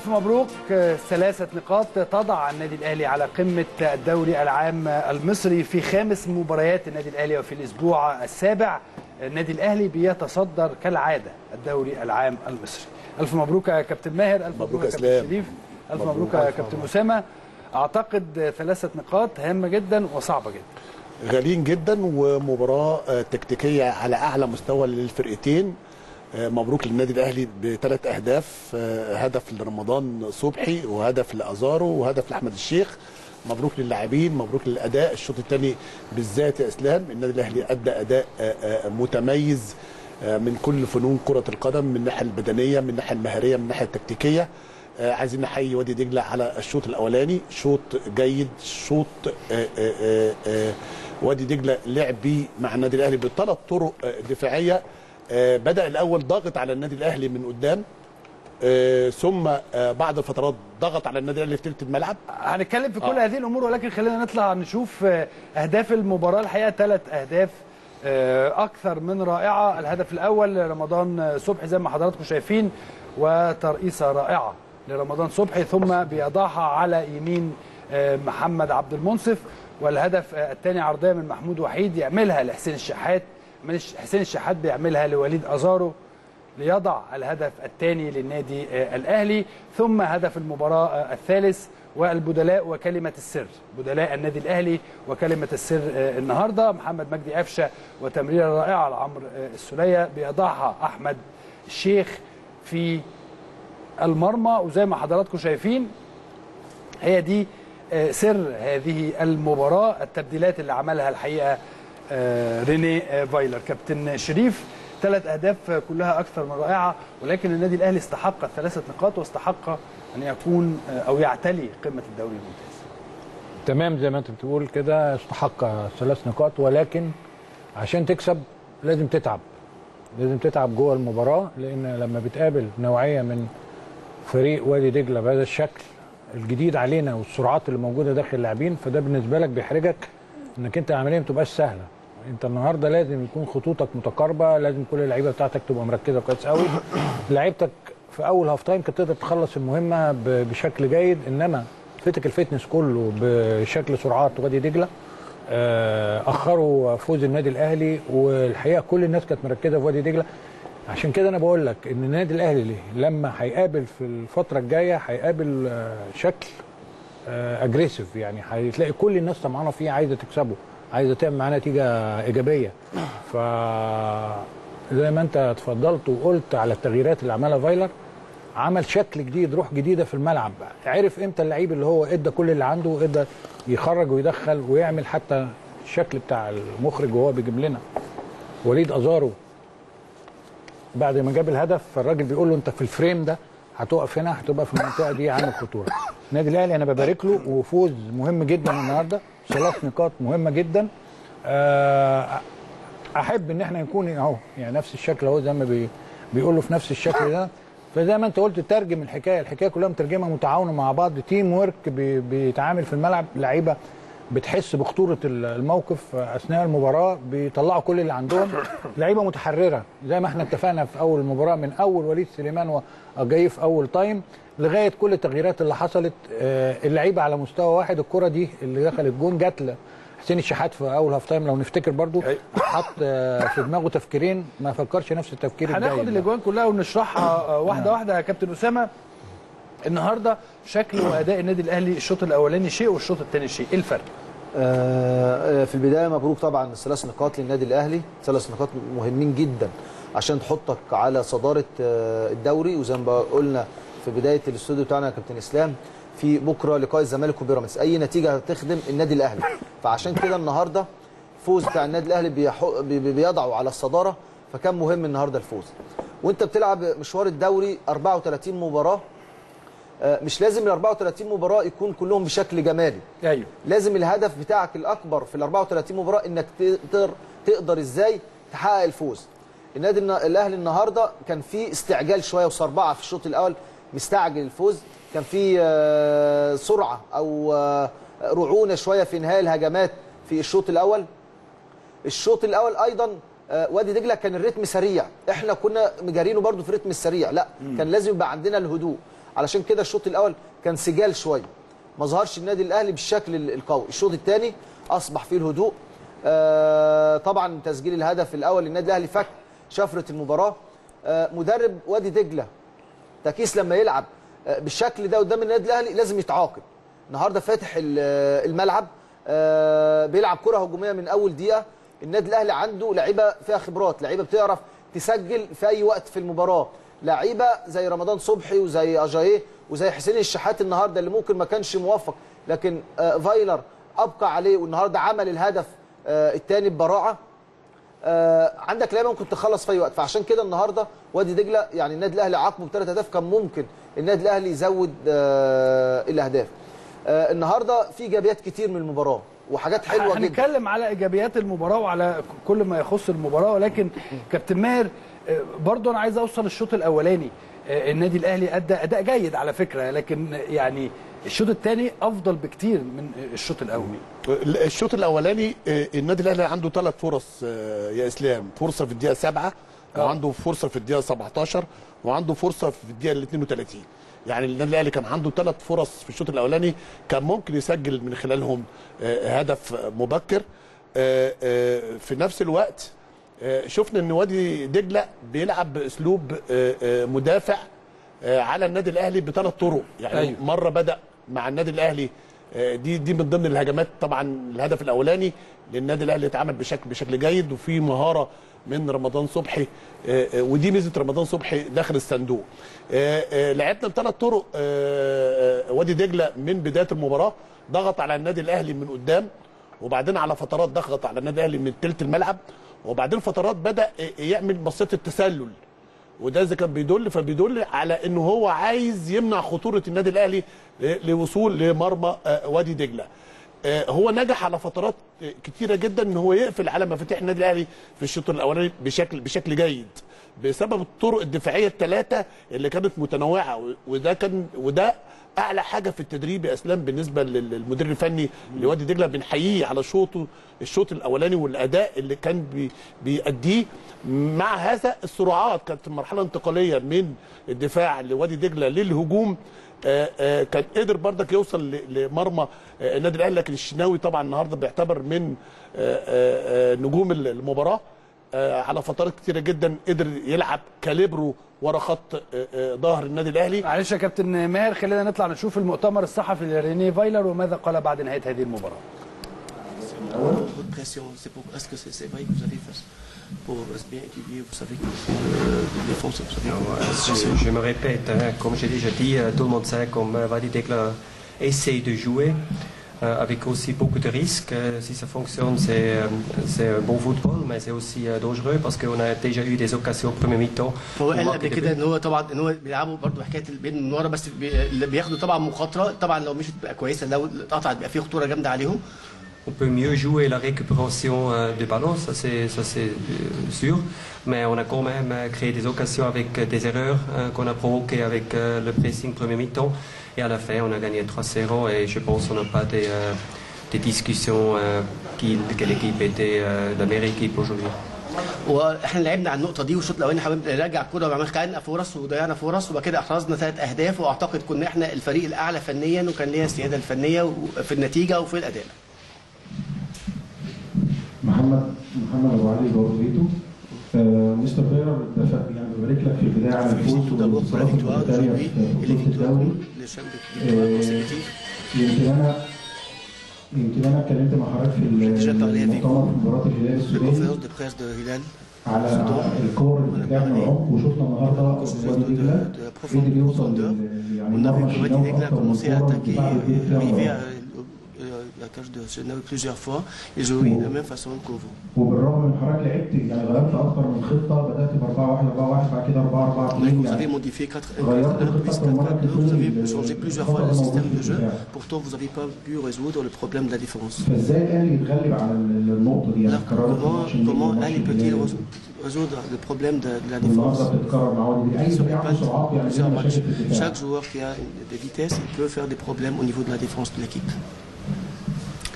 ألف مبروك ثلاثة نقاط تضع النادي الأهلي على قمة الدوري العام المصري في خامس مباريات النادي الأهلي وفي الأسبوع السابع النادي الأهلي بيتصدر كالعادة الدوري العام المصري ألف مبروك يا كابتن ماهر ألف مبروك مبروك يا يا إسلام. كابتن شريف ألف مبروك يا كابتن أسامة أعتقد ثلاثة نقاط هامة جدا وصعبة جدا غاليين جدا ومباراه آه، تكتيكيه على اعلى مستوى للفرقتين آه، مبروك للنادي الاهلي بثلاث اهداف آه، هدف لرمضان صبحي وهدف لازارو وهدف لاحمد الشيخ مبروك للاعبين مبروك للاداء الشوط الثاني بالذات يا اسلام النادي الاهلي ادى اداء آه، آه، متميز آه، من كل فنون كره القدم من الناحيه البدنيه من الناحيه المهاريه من الناحيه التكتيكيه آه، عايزين نحيي وادي دجله على الشوط الاولاني شوط جيد شوط آه، آه، آه، آه، وادي دجله لعب بيه مع النادي الاهلي بثلاث طرق آه، دفاعيه آه، بدا الاول ضاغط على النادي الاهلي من قدام آه، ثم آه، بعد فترات ضغط على النادي الاهلي في ثلث الملعب هنتكلم في كل آه. هذه الامور ولكن خلينا نطلع نشوف آه، اهداف المباراه الحقيقه ثلاث اهداف آه، اكثر من رائعه الهدف الاول رمضان آه، صبحي زي ما حضراتكم شايفين وترقيصه رائعه لرمضان صبحي ثم بيضعها على يمين آه، محمد عبد المنصف والهدف آه، الثاني عرضيه من محمود وحيد يعملها لحسين الشحات من حسين الشحات بيعملها لوليد ازارو ليضع الهدف الثاني للنادي آه، الاهلي ثم هدف المباراه آه، الثالث والبدلاء وكلمه السر بدلاء النادي الاهلي وكلمه السر آه، النهارده محمد مجدي قفشه وتمريره رائعه لعمرو آه، السوليه بيضعها احمد الشيخ في المرمى وزي ما حضراتكم شايفين هي دي آه، سر هذه المباراة التبديلات اللي عملها الحقيقة آه، ريني آه، فايلر كابتن شريف ثلاث أهداف آه، كلها أكثر من رائعة ولكن النادي الأهلي استحق الثلاثة نقاط واستحق أن يكون آه، أو يعتلي قمة الدوري الممتاز تمام زي ما انت بتقول كده استحق ثلاث نقاط ولكن عشان تكسب لازم تتعب لازم تتعب جوه المباراه لان لما بتقابل نوعيه من فريق وادي دجله بهذا الشكل الجديد علينا والسرعات اللي موجوده داخل اللاعبين فده بالنسبه لك بيحرجك انك انت العمليه ما تبقاش سهله انت النهارده لازم يكون خطوطك متقاربه لازم كل اللعيبه بتاعتك تبقى مركزه كويس قوي لعيبتك في اول هاف تايم كانت تقدر تخلص المهمه ب- بشكل جيد انما فتك الفتنس كله بشكل سرعات وادي دجله آه، اخروا فوز النادي الاهلي والحقيقه كل الناس كانت مركزه في وادي دجله عشان كده انا بقول لك ان النادي الاهلي لما هيقابل في الفتره الجايه هيقابل آه، شكل اجريسيف يعني هتلاقي كل الناس طمعانه فيه عايزه تكسبه عايزه تعمل معاه نتيجه ايجابيه ف زي ما انت اتفضلت وقلت على التغييرات اللي عملها فايلر عمل شكل جديد روح جديده في الملعب عرف امتى اللعيب اللي هو ادى كل اللي عنده وادى يخرج ويدخل ويعمل حتى الشكل بتاع المخرج وهو بيجيب لنا وليد ازارو بعد ما جاب الهدف فالراجل بيقول له انت في الفريم ده هتقف هنا هتبقى في المنطقه دي عامل خطوره النادي الاهلي انا ببارك له وفوز مهم جدا النهارده ثلاث نقاط مهمه جدا آه، احب ان احنا نكون اهو يعني نفس الشكل اهو زي ما بي بيقولوا في نفس الشكل ده فزي ما انت قلت ترجم الحكايه الحكايه كلها مترجمه متعاونه مع بعض تيم ورك بي- بيتعامل في الملعب لعيبه بتحس بخطوره ال- الموقف اثناء المباراه بيطلعوا كل اللي عندهم لعيبه متحرره زي ما احنا اتفقنا في اول المباراه من اول وليد سليمان وجاي في اول تايم لغايه كل التغييرات اللي حصلت آه، اللعيبه على مستوى واحد الكره دي اللي دخلت جون جت ل- حسين الشحات في اول هاف تايم لو نفتكر برضو أيوة. حط آه، في دماغه تفكيرين ما فكرش نفس التفكير هناخد الجيد ده. الاجوان كلها ونشرحها آه، واحده واحده يا كابتن اسامه النهارده شكل واداء النادي الاهلي الشوط الاولاني شيء والشوط الثاني شيء ايه الفرق آه، في البدايه مبروك طبعا الثلاث نقاط للنادي الاهلي ثلاث نقاط مهمين جدا عشان تحطك على صداره آه، الدوري وزي ما قلنا في بدايه الاستوديو بتاعنا يا كابتن اسلام في بكره لقاء الزمالك وبيراميدز اي نتيجه هتخدم النادي الاهلي فعشان كده النهارده فوز بتاع النادي الاهلي بيحو- بي- بي- بيضعه على الصداره فكان مهم النهارده الفوز وانت بتلعب مشوار الدوري 34 مباراه آه، مش لازم ال 34 مباراه يكون كلهم بشكل جمالي ايوه لازم الهدف بتاعك الاكبر في ال 34 مباراه انك تقدر تقدر ازاي تحقق الفوز النادي النا- الاهلي النهارده كان في استعجال شويه وصربعه في الشوط الاول مستعجل الفوز كان في آه، سرعه او آه، رعونه شويه في انهاء الهجمات في الشوط الاول الشوط الاول ايضا آه، وادي دجله كان الريتم سريع احنا كنا مجارينه برضو في الريتم السريع لا كان لازم يبقى عندنا الهدوء علشان كده الشوط الاول كان سجال شويه ما ظهرش النادي الاهلي بالشكل ال- القوي الشوط الثاني اصبح فيه الهدوء آه طبعا تسجيل الهدف الاول للنادي الاهلي فك شفره المباراه آه مدرب وادي دجله تكيس لما يلعب آه، بالشكل ده قدام النادي الاهلي لازم يتعاقب النهارده فاتح ال- آه، الملعب آه، بيلعب كره هجوميه من اول دقيقه النادي الاهلي عنده لعيبه فيها خبرات لعيبه بتعرف تسجل في اي وقت في المباراه لعيبه زي رمضان صبحي وزي اجاييه وزي حسين الشحات النهارده اللي ممكن ما كانش موفق لكن آه، فايلر ابقى عليه والنهارده عمل الهدف الثاني ببراعه آه، عندك لعيبه ممكن تخلص في اي وقت فعشان كده النهارده وادي دجله يعني النادي الاهلي عاقبه بثلاث اهداف كان ممكن النادي الاهلي يزود آه، الاهداف آه، النهارده في ايجابيات كتير من المباراه وحاجات حلوه جدا هنتكلم على ايجابيات المباراه وعلى كل ما يخص المباراه ولكن كابتن ماهر آه، برضه انا عايز اوصل الشوط الاولاني آه، النادي الاهلي ادى اداء جيد على فكره لكن يعني الشوط الثاني افضل بكتير من الشوط الاول الشوط الاولاني آه، النادي الاهلي عنده ثلاث فرص آه، يا اسلام فرصه في الدقيقه 7 آه. وعنده فرصه في الدقيقه 17 وعنده فرصه في الدقيقه 32 يعني النادي الاهلي كان عنده ثلاث فرص في الشوط الاولاني كان ممكن يسجل من خلالهم آه، هدف مبكر آه، آه، في نفس الوقت آه، شفنا ان وادي دجله بيلعب باسلوب آه، آه، مدافع آه، على النادي الاهلي بثلاث طرق يعني أيوه. أيوه. مره بدا مع النادي الاهلي آه، دي دي من ضمن الهجمات طبعا الهدف الاولاني للنادي الاهلي اتعمل بشكل بشكل جيد وفي مهاره من رمضان صبحي آه، آه، ودي ميزه رمضان صبحي داخل الصندوق آه، آه، لعبنا بثلاث طرق آه، آه، وادي دجله من بدايه المباراه ضغط على النادي الاهلي من قدام وبعدين على فترات ضغط على النادي الاهلي من ثلث الملعب وبعدين فترات بدا يعمل مصيده التسلل وده اذا كان بيدل فبيدل على انه هو عايز يمنع خطوره النادي الاهلي ل- لوصول لمرمى آه، وادي دجله آه، هو نجح على فترات آه، كتيره جدا ان هو يقفل على مفاتيح النادي الاهلي في الشوط الاولاني بشكل بشكل جيد بسبب الطرق الدفاعيه الثلاثه اللي كانت متنوعه و- وده كان وده اعلى حاجه في التدريب يا اسلام بالنسبه لل- للمدير الفني لوادي دجله بنحييه على شوطه الشوط الاولاني والاداء اللي كان بي بيأديه مع هذا السرعات كانت مرحله انتقاليه من الدفاع لوادي دجله للهجوم آه، آه، كان قدر برضك يوصل ل- لمرمى آه، النادي الاهلي لكن الشناوي طبعا النهارده بيعتبر من آه، آه، آه، نجوم المباراه آه، على فترات كتيره جدا قدر يلعب كاليبرو ورا خط آه، آه، ظهر النادي الاهلي معلش يا كابتن ماهر خلينا نطلع نشوف المؤتمر الصحفي لريني فايلر وماذا قال بعد نهايه هذه المباراه Beaucoup de pression. C'est pour... Est-ce que c'est c'est vrai que vous avez fait pour bien étudier Vous savez que euh, les défense, vous savez. Je, je me répète, hein, comme j'ai déjà dit, euh, tout le monde sait comme euh, Wadi Dekla essaye de jouer euh, avec aussi beaucoup de risques. Euh, si ça fonctionne, c'est euh, c'est un bon football, mais c'est aussi euh, dangereux parce qu'on a déjà eu des occasions au premier mi-temps. فهو pour قال marquer قبل des كده buts. ان هو طبعا ان هو بيلعبوا برضه حكايه البين من ورا بس بي... اللي بياخدوا طبعا مخاطره طبعا لو مشيت تبقى كويسه لو اتقطعت بيبقى في خطوره جامده عليهم On peut mieux jouer la récupération euh, de ballon, ça c'est ça, c'est, euh, sûr, mais on a quand même euh, créé des occasions avec euh, des erreurs euh, qu'on a provoquées avec euh, le pressing premier mi-temps et à la fin on a gagné 3-0 et je pense qu'on n'a pas des, euh, des discussions euh, qui, que l'équipe était euh, la meilleure équipe aujourd'hui. واحنا لعبنا على النقطه دي والشوط الاولاني حاولنا نرجع الكوره وعملنا خلقنا فرص وضيعنا فرص وبعد كده احرزنا ثلاث اهداف واعتقد كنا احنا الفريق الاعلى فنيا وكان لينا السياده الفنيه في النتيجه وفي الاداء محمد محمد ابو علي بورفيتو آه، مستر فيرر اتفق يعني ببارك لك في البدايه على الفوز Tout d'abord pour la والانتصارات victoire المتتاليه d'aujourd'hui في et les بطوله victoires, الدوري les chaînes de victoires consécutives. يمكن انا يمكن انا اتكلمت مع حضرتك في J'ai parlé avec المؤتمر في مباراه الهلال Le السوداني conférence de presse de Hilal على الكور اللي بتلعب من العمق وشفنا النهارده وادي دجله قدر يوصل لل- يعني On a vu مرمى que Wadi الشناوي Degla a اكتر من commencé à كوره attaquer والدفاع et بيدير فيها arriver à مباراة. euh, la cage de Chenaoui plusieurs fois. Ils ont eu la même façon que vous. وبالرغم من حضرتك لعبت يعني غيرت اكتر من خطه بدات ب 4 1 4 1 بعد كده 4 4 Donc 2 vous avez يعني modifié 4 1 غيرت 4 1 puis الخطه 4 مرة 4 2 كتير Vous avez changé plusieurs fois le الخطأ système موجود de في jeu. الدفاع. Pourtant, vous n'avez pas pu résoudre le problème de la défense. فازاي الاهلي يتغلب على النقطه دي يعني Alors, قررت comment, ماتش النجم comment وماتش Ali peut-il الهلال rés- résoudre le problème de, de la défense والنهارده بتتكرر مع وادي دجله اي Il se فريق عنده répète سرعات يعني plusieurs عنده matchs. مشاكل في الدفاع Chaque joueur qui a une- des vitesses il peut faire des problèmes au niveau de la défense de l'équipe.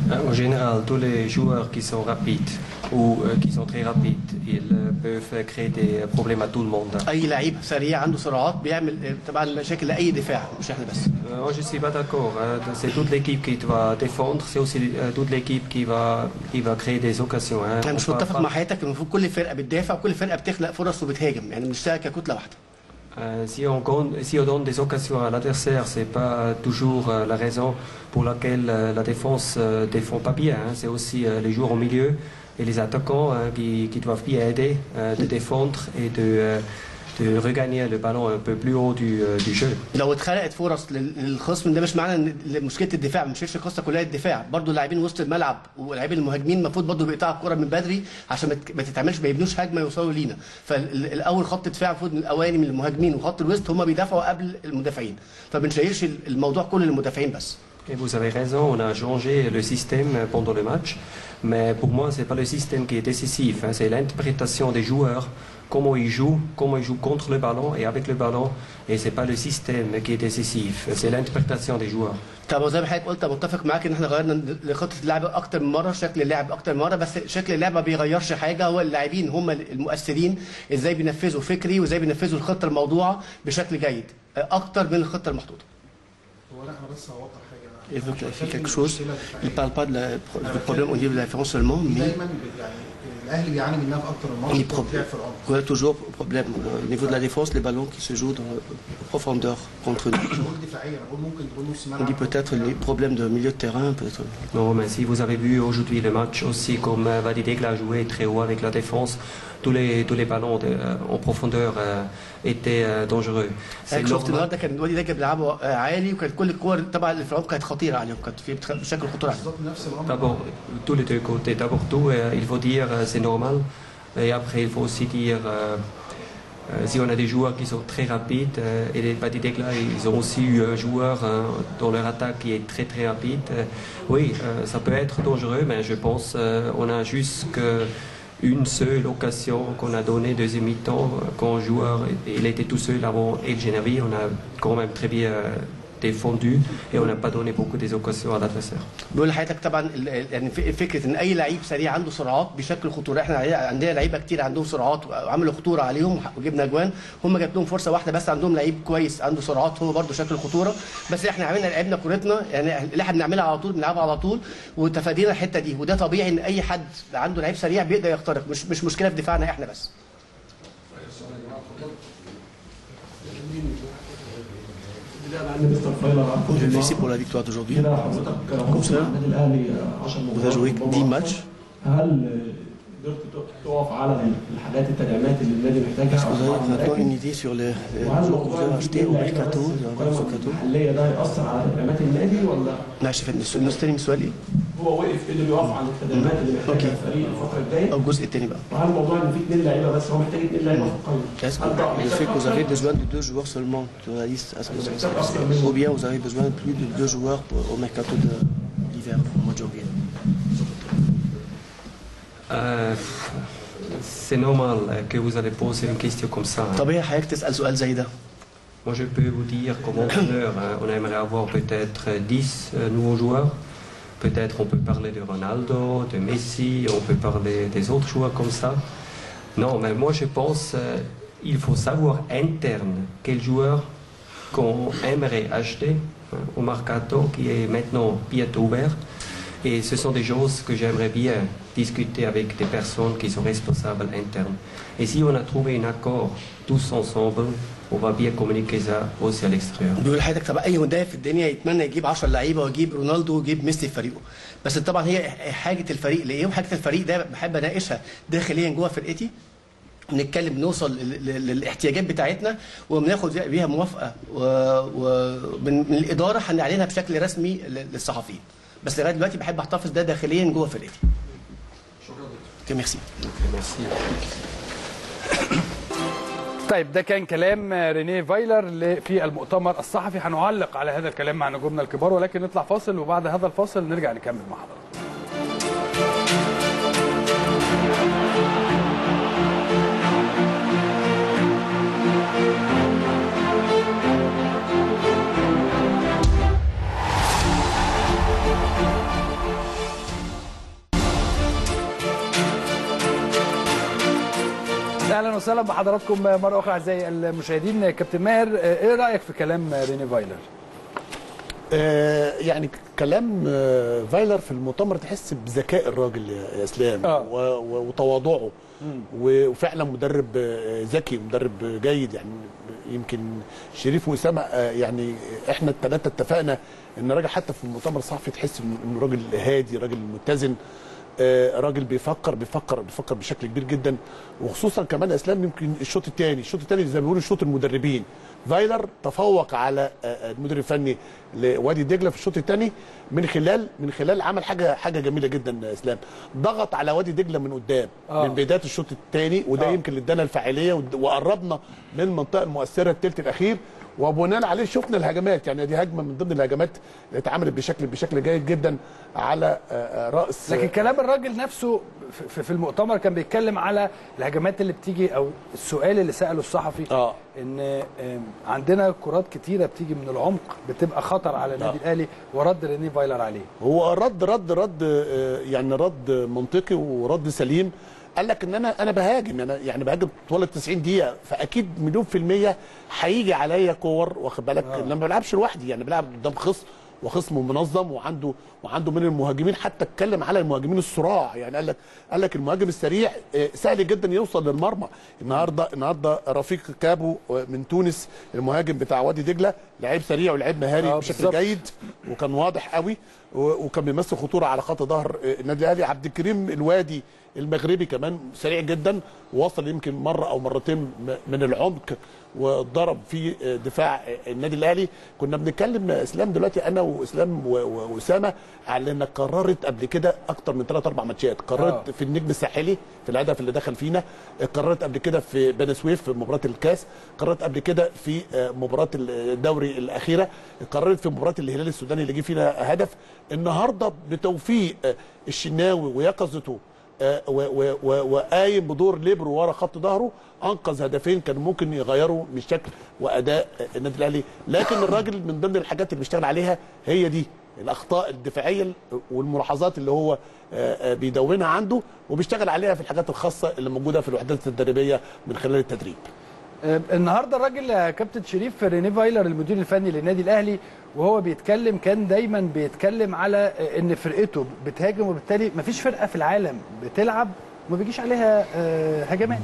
Euh, En général, tous les joueurs qui sont rapides ou euh, qui sont très rapides, ils euh, peuvent créer des problèmes à tout le monde. اي لعيب سريع عنده سرعات بيعمل آه، طبعا مشاكل لاي دفاع مش احنا بس Euh, moi, je suis pas d'accord. hein. C'est toute l'équipe qui va défendre, c'est aussi euh, toute l'équipe qui va, qui va créer des occasions. hein. انا On مش peut متفق pas- مع حياتك المفروض كل فرقه بتدافع وكل فرقه بتخلق فرص وبتهاجم يعني مش ككتله واحده Euh, si, on, compte- si on donne des occasions à l'adversaire, c'est pas toujours euh, la raison pour laquelle euh, la défense ne défend pas bien. hein. C'est aussi euh, les joueurs au milieu et les attaquants hein, qui, qui doivent bien aider euh, de défendre et de, euh, de regagner le ballon un peu plus haut du, euh, du jeu. لو اتخلقت فرص لل- للخصم ده مش معنى ان مشكله الدفاع مش هيش القصه كلها الدفاع برضو اللاعبين وسط الملعب واللاعبين المهاجمين المفروض برضو بيقطعوا الكره من بدري عشان ما تك- ما تتعملش ما يبنوش هجمه يوصلوا لينا فالاول خط دفاع المفروض من الاواني من المهاجمين وخط الوسط هم بيدافعوا قبل المدافعين فبنشيلش الموضوع كله للمدافعين بس Et vous avez raison, on a changé le système pendant le match, mais pour moi, ce n'est pas le système qui est décisif, hein, c'est l'interprétation des joueurs, comment ils jouent, comment ils jouent contre le ballon et avec le ballon, et ce n'est pas le système qui est décisif, c'est l'interprétation des joueurs. طب زي ما حضرتك قلت أنا متفق معاك ان احنا غيرنا لخطه اللعب اكتر من مره شكل اللعب اكتر من مره بس شكل اللعب ما بيغيرش حاجه هو اللاعبين هم المؤثرين ازاي بينفذوا فكري وازاي بينفذوا الخطه الموضوعه بشكل جيد اكتر من الخطه المحطوطه هو لا انا بس هوضح حاجه Il veut clarifier quelque chose. Il ne parle pas de la, du problème au niveau de la défense seulement, mais دايما يعني الاهلي بيعاني منها في اكتر من il y ماتش a بتلعب في العمق il y a toujours problème au niveau de la défense, les ballons qui se jouent dans la profondeur contre nous. مش بقول دفاعيا انا بقول ممكن تكون نص On ملعب dit peut-être les problèmes de milieu de terrain, peut-être. Non, mais si vous avez vu aujourd'hui le match aussi, comme euh, Vadidek l'a joué très haut avec la défense, tous les, tous les ballons de- euh, en profondeur euh, étaient euh, dangereux. C'est هيك شفت normal. النهارده كان الوادي ده بيلعبوا آه، عالي وكانت كل الكور طبعا اللي في العمق كانت خطيره عليهم كانت في بتخ- بشكل خطوره عليهم. بالظبط نفس الامر D'abord, tous les deux côtés. D'abord tout, euh, il faut dire euh, c'est normal. Et après, il faut aussi dire euh, euh, si on a des joueurs qui sont très rapides, euh, et les Patidek là, ils ont aussi eu un joueur euh, dans leur attaque qui est très très rapide. Euh, oui, euh, ça peut être dangereux, mais je pense euh, on a juste que une seule occasion qu'on a donnée deuxième mi-temps euh, quand un joueur il était tout seul avant El Genavi, on a quand même très bien euh, défendu et on n'a pas donné beaucoup des occasions à l'adversaire. بيقول لحضرتك طبعا ال- ال- يعني ف- فكره ان اي لعيب سريع عنده سرعات بيشكل خطوره احنا عندنا- عندنا لعيبه كتير عندهم سرعات وعملوا خطوره عليهم وجبنا اجوان هم جات لهم فرصه واحده بس عندهم لعيب كويس عنده سرعات هو برده شكل خطوره بس احنا عملنا لعبنا كورتنا يعني اللي احنا بنعملها على طول بنلعبها على طول وتفادينا الحته دي وده طبيعي ان اي حد عنده لعيب سريع بيقدر يخترق مش مش مشكله في دفاعنا احنا بس مستر فايلر Merci pour la victoire d'aujourd'hui. كده حضرتك كوسا. مع النادي الاهلي 10 Vous avez joué 10 matchs. هل قدرت تقف على الحاجات التدعيمات اللي النادي محتاجها Vous avez maintenant une idée sur les, les وهل joueurs que vous موضوع avez achetés au اللعيبة mercato, بس dans le القائمة mercato المحليه ده هيأثر على تدعيمات النادي ولا معلش فاتني السؤال النص التاني من سؤالي هو وقف ايه اللي بيقف عن التدعيمات اللي محتاجها أوكي. الفريق الفتره الجايه او الجزء التاني بقى وهل موضوع ان في اثنين لعيبه بس هو محتاج اثنين لعيبه في القائمه Est-ce هل ده que le fait que vous avez besoin de deux joueurs seulement sur la liste, est-ce que c'est- ou bien vous avez besoin de plus de deux joueurs pour- au mercato de l'hiver, au mois de janvier Euh, c'est normal euh, que vous allez poser une question comme ça. hein. طبيعي حضرتك تسال سؤال زي ده Moi, je peux vous dire comme entraîneur, hein, on aimerait avoir peut-être 10 euh, nouveaux joueurs. Peut-être on peut parler de Ronaldo, de Messi, on peut parler des autres joueurs comme ça. Non, mais moi je pense euh, il faut savoir interne quel joueur qu'on aimerait acheter hein, au mercato qui est maintenant bientôt ouvert. Et ce sont des choses que j'aimerais bien discuter avec des personnes qui sont responsables internes. Et si on a trouvé un accord tous ensemble, on va bien communiquer ça aussi à l'extérieur. بيقول لحضرتك طب اي مدافع في الدنيا يتمنى يجيب 10 لعيبه ويجيب رونالدو ويجيب ميسي في فريقه بس طبعا هي حاجه الفريق لايه وحاجه الفريق ده بحب اناقشها داخليا جوه فرقتي بنتكلم نوصل لل- لل- للاحتياجات بتاعتنا وبناخد بيها موافقه ومن من الاداره هنعلنها بشكل رسمي لل- للصحفيين بس لغايه دلوقتي بحب احتفظ ده داخليا جوه فرقتي شكرا ميرسي Merci. طيب ده كان كلام رينيه فايلر ل- في المؤتمر الصحفي هنعلق على هذا الكلام مع نجومنا الكبار ولكن نطلع فاصل وبعد هذا الفاصل نرجع نكمل مع حضرتك اهلا وسهلا بحضراتكم مره اخرى اعزائي المشاهدين كابتن ماهر ايه رايك في كلام ريني فايلر؟ آه، يعني كلام آه، فايلر في المؤتمر تحس بذكاء الراجل يا اسلام آه. و- و- وتواضعه و- وفعلا مدرب آه، ذكي مدرب جيد يعني يمكن شريف واسامه آه، يعني احنا الثلاثه اتفقنا ان الراجل حتى في المؤتمر الصحفي تحس إن- انه راجل هادي راجل متزن آه، راجل بيفكر بيفكر بيفكر بشكل كبير جدا وخصوصا كمان اسلام يمكن الشوط الثاني الشوط الثاني زي ما بيقولوا شوط المدربين فايلر تفوق على آه، آه، المدير الفني لوادي دجله في الشوط الثاني من خلال من خلال عمل حاجه حاجه جميله جدا يا اسلام ضغط على وادي دجله من قدام آه. من بدايه الشوط الثاني وده آه. يمكن اللي ادانا الفعاليه ود- وقربنا من المنطقه المؤثره الثلث الاخير وبناء عليه شفنا الهجمات يعني دي هجمه من ضمن الهجمات اللي اتعملت بشكل بشكل جيد جدا على آه، آه، راس لكن كلام الراجل نفسه في- في المؤتمر كان بيتكلم على الهجمات اللي بتيجي او السؤال اللي ساله الصحفي اه ان آم، عندنا كرات كتيره بتيجي من العمق بتبقى خطر على النادي الاهلي ورد ريني فايلر عليه هو رد رد رد آه، يعني رد منطقي ورد سليم قال لك ان انا انا بهاجم انا يعني بهاجم طوال ال 90 دقيقه فاكيد مليون في الميه هيجي عليا كور واخد بالك آه. لما بلعبش لوحدي يعني بلعب قدام خصم وخصم منظم وعنده وعنده من المهاجمين حتى اتكلم على المهاجمين الصراع يعني قال لك قال لك المهاجم السريع آه، سهل جدا يوصل للمرمى النهارده النهارده رفيق كابو آه، من تونس المهاجم بتاع وادي دجله لعيب سريع ولعيب مهاري آه، بشكل بالظبط. جيد وكان واضح قوي و- وكان بيمثل خطوره على خط ظهر آه، النادي الاهلي عبد الكريم الوادي المغربي كمان سريع جدا وصل يمكن مره او مرتين م- من العمق وضرب في آه، دفاع آه، النادي الاهلي كنا بنتكلم يا اسلام دلوقتي انا واسلام و- و- واسامه على انك قررت قبل كده اكتر من ثلاث اربع ماتشات قررت آه. في النجم الساحلي في الهدف اللي دخل فينا قررت قبل كده في بني سويف في مباراه الكاس قررت قبل كده في آه، مباراه الدوري الاخيره قررت في مباراه الهلال السوداني اللي جه فينا هدف النهارده بتوفيق آه، الشناوي ويقظته آه، و- و- و- وقايم بدور ليبرو ورا خط ظهره انقذ هدفين كانوا ممكن يغيروا من شكل واداء آه، النادي الاهلي لكن الراجل من ضمن الحاجات اللي بيشتغل عليها هي دي الاخطاء الدفاعيه والملاحظات اللي هو آه، آه، بيدونها عنده وبيشتغل عليها في الحاجات الخاصه اللي موجوده في الوحدات التدريبيه من خلال التدريب آم، النهارده الراجل يا كابتن شريف ريني فايلر المدير الفني للنادي الاهلي وهو بيتكلم كان دايما بيتكلم على آه، ان فرقته بتهاجم وبالتالي مفيش فرقه في العالم بتلعب وما بيجيش عليها آه، هجمات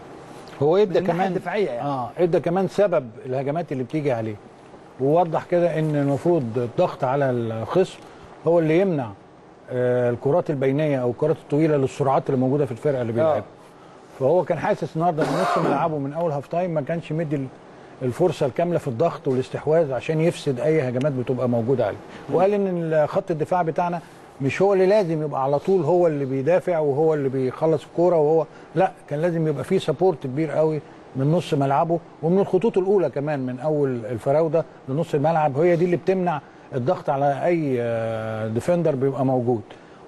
هو من ادى الناحية كمان الدفاعية يعني. اه ادى كمان سبب الهجمات اللي بتيجي عليه ووضح كده ان المفروض الضغط على الخصم هو اللي يمنع آه الكرات البينيه او الكرات الطويله للسرعات اللي موجوده في الفرقه اللي بيلعبها فهو كان حاسس النهارده ان نص ملعبه من اول هاف تايم ما كانش مدي ال- الفرصه الكامله في الضغط والاستحواذ عشان يفسد اي هجمات بتبقى موجوده عليه وقال ان خط الدفاع بتاعنا مش هو اللي لازم يبقى على طول هو اللي بيدافع وهو اللي بيخلص الكوره وهو لا كان لازم يبقى فيه سبورت كبير قوي من نص ملعبه ومن الخطوط الاولى كمان من اول الفراوده لنص الملعب هي دي اللي بتمنع الضغط على اي آه، ديفندر بيبقى موجود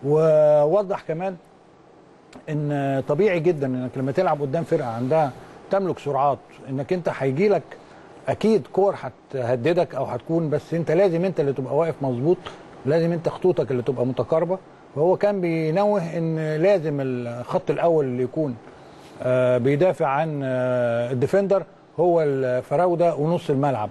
ووضح كمان ان طبيعي جدا انك لما تلعب قدام فرقه عندها تملك سرعات انك انت هيجي لك اكيد كور هتهددك او هتكون بس انت لازم انت اللي تبقى واقف مظبوط لازم انت خطوطك اللي تبقى متقاربه وهو كان بينوه ان لازم الخط الاول اللي يكون آه، بيدافع عن آه، الديفندر هو الفراوده ونص الملعب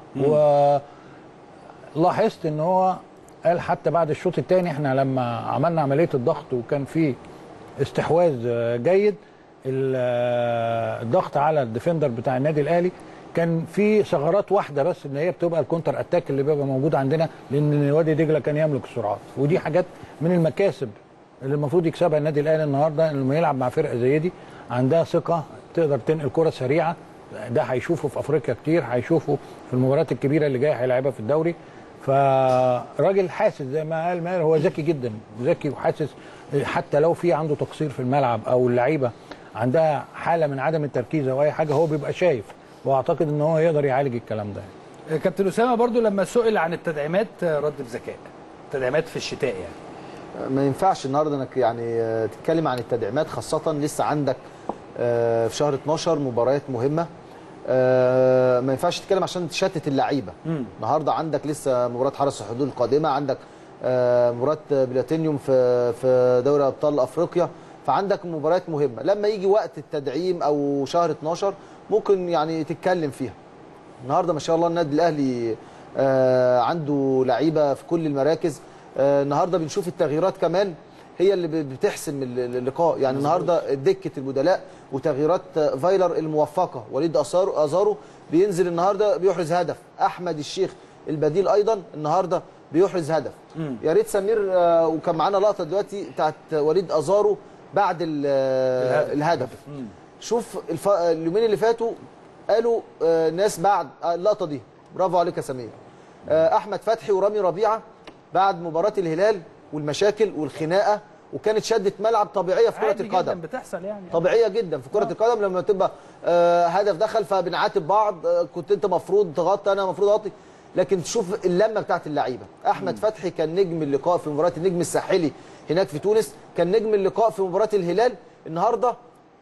ولاحظت ان هو قال حتى بعد الشوط الثاني احنا لما عملنا عمليه الضغط وكان في استحواذ آه، جيد ال- آه، الضغط على الديفندر بتاع النادي الاهلي كان في ثغرات واحده بس ان هي بتبقى الكونتر اتاك اللي بيبقى موجود عندنا لان وادي دجله كان يملك السرعات ودي حاجات من المكاسب اللي المفروض يكسبها النادي الاهلي النهارده لما يلعب مع فرقه زي دي عندها ثقه تقدر تنقل كره سريعه ده هيشوفه في افريقيا كتير هيشوفه في المباريات الكبيره اللي جايه هيلعبها في الدوري فراجل حاسس زي ما قال ماهر هو ذكي جدا ذكي وحاسس حتى لو في عنده تقصير في الملعب او اللعيبه عندها حاله من عدم التركيز او اي حاجه هو بيبقى شايف واعتقد ان هو يقدر يعالج الكلام ده آه، كابتن اسامه برضو لما سئل عن التدعيمات آه، رد بذكاء تدعيمات في الشتاء يعني ما ينفعش النهارده انك يعني آه، تتكلم عن التدعيمات خاصه لسه عندك آه، في شهر 12 مباريات مهمه آه، ما ينفعش تتكلم عشان تشتت اللعيبه النهارده عندك لسه مباراه حرس الحدود القادمه عندك آه، مباراه بلاتينيوم في في دوري ابطال افريقيا فعندك مباريات مهمه لما يجي وقت التدعيم او شهر 12 ممكن يعني تتكلم فيها النهارده ما شاء الله النادي الاهلي آه عنده لعيبه في كل المراكز آه النهارده بنشوف التغييرات كمان هي اللي ب- بتحسم ال- النقاء يعني النهارده دكه البدلاء وتغييرات آه، فايلر الموفقه وليد أزارو ازارو بينزل النهارده بيحرز هدف احمد الشيخ البديل ايضا النهارده بيحرز هدف يا ريت سمير آه، وكان معانا لقطه دلوقتي بتاعت وليد ازارو بعد ال- آه، الهدف شوف الف... اليومين اللي فاتوا قالوا آه، ناس بعد آه، اللقطه دي برافو عليك يا سمير آه، احمد فتحي ورامي ربيعه بعد مباراه الهلال والمشاكل والخناقه وكانت شده ملعب طبيعيه في كره عادي جداً القدم بتحصل يعني طبيعيه جدا في كره القدم لما تبقى آه، هدف دخل فبنعاتب بعض آه، كنت انت مفروض تغطي انا مفروض اغطي لكن تشوف اللمه بتاعت اللعيبه احمد فتحي كان نجم اللقاء في مباراه النجم الساحلي هناك في تونس كان نجم اللقاء في مباراه الهلال النهارده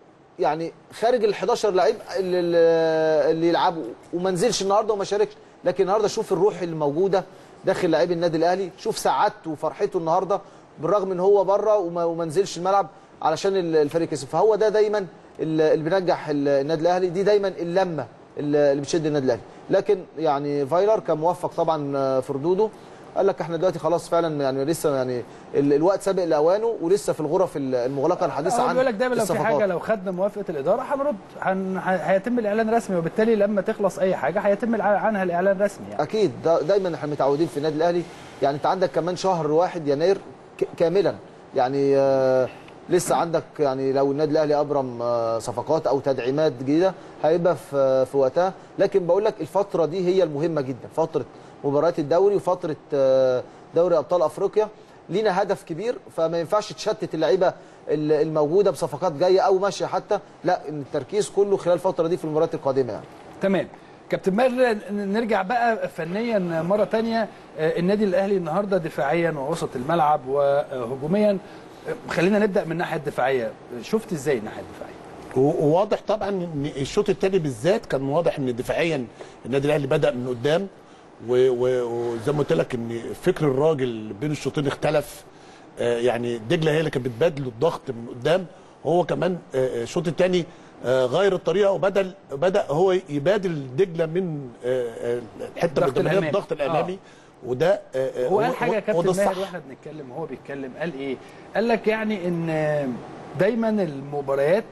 يعني خارج ال 11 لعيب اللي, اللي يلعبوا وما نزلش النهارده وما شاركش لكن النهارده شوف الروح اللي موجوده داخل لعيب النادي الاهلي شوف سعادته وفرحته النهارده بالرغم ان هو بره وما, وما نزلش الملعب علشان ال- الفريق كسب فهو ده دايما ال- اللي بينجح ال- النادي الاهلي دي دايما اللمه اللي اللي بتشد النادي الاهلي لكن يعني فايلر كان موفق طبعا في ردوده قال لك احنا دلوقتي خلاص فعلا يعني لسه يعني ال- الوقت سابق لاوانه ولسه في الغرف المغلقه الحديثه هو عن بيقول لك دايما لو في الصفقات. حاجه لو خدنا موافقه الاداره هنرد هن... ه- هيتم الاعلان رسمي وبالتالي لما تخلص اي حاجه هيتم الع- عنها الاعلان رسمي يعني اكيد دا دايما احنا متعودين في النادي الاهلي يعني انت عندك كمان شهر واحد يناير ك- كاملا يعني آه لسه عندك يعني لو النادي الاهلي ابرم آه صفقات او تدعيمات جديده هيبقى في في وقتها لكن بقول لك الفتره دي هي المهمه جدا فتره مباريات الدوري وفتره آه دوري ابطال افريقيا لينا هدف كبير فما ينفعش تشتت اللعيبه ال- الموجوده بصفقات جايه او ماشيه حتى لا إن التركيز كله خلال الفتره دي في المباريات القادمه يعني تمام كابتن ماهر نرجع بقى فنيا مره تانية آه، النادي الاهلي النهارده دفاعيا ووسط الملعب وهجوميا آه، خلينا نبدا من الناحيه الدفاعيه شفت ازاي الناحيه الدفاعيه و- وواضح طبعا ان الشوط الثاني بالذات كان واضح ان دفاعيا النادي الاهلي بدا من قدام و- و- وزي ما قلت لك ان فكر الراجل بين الشوطين اختلف آه، يعني دجله هي اللي كانت بتبادل الضغط من قدام هو كمان آه، الشوط الثاني غير الطريقه وبدل بدا هو يبادل دجله من آه، آه، الحته الضغط القداميه الأمامي. الضغط الامامي وده آه، آه، هو قال حاجه يا وده كابتن ماهر الصح واحنا بنتكلم وهو بيتكلم قال ايه قال لك يعني ان دايما المباريات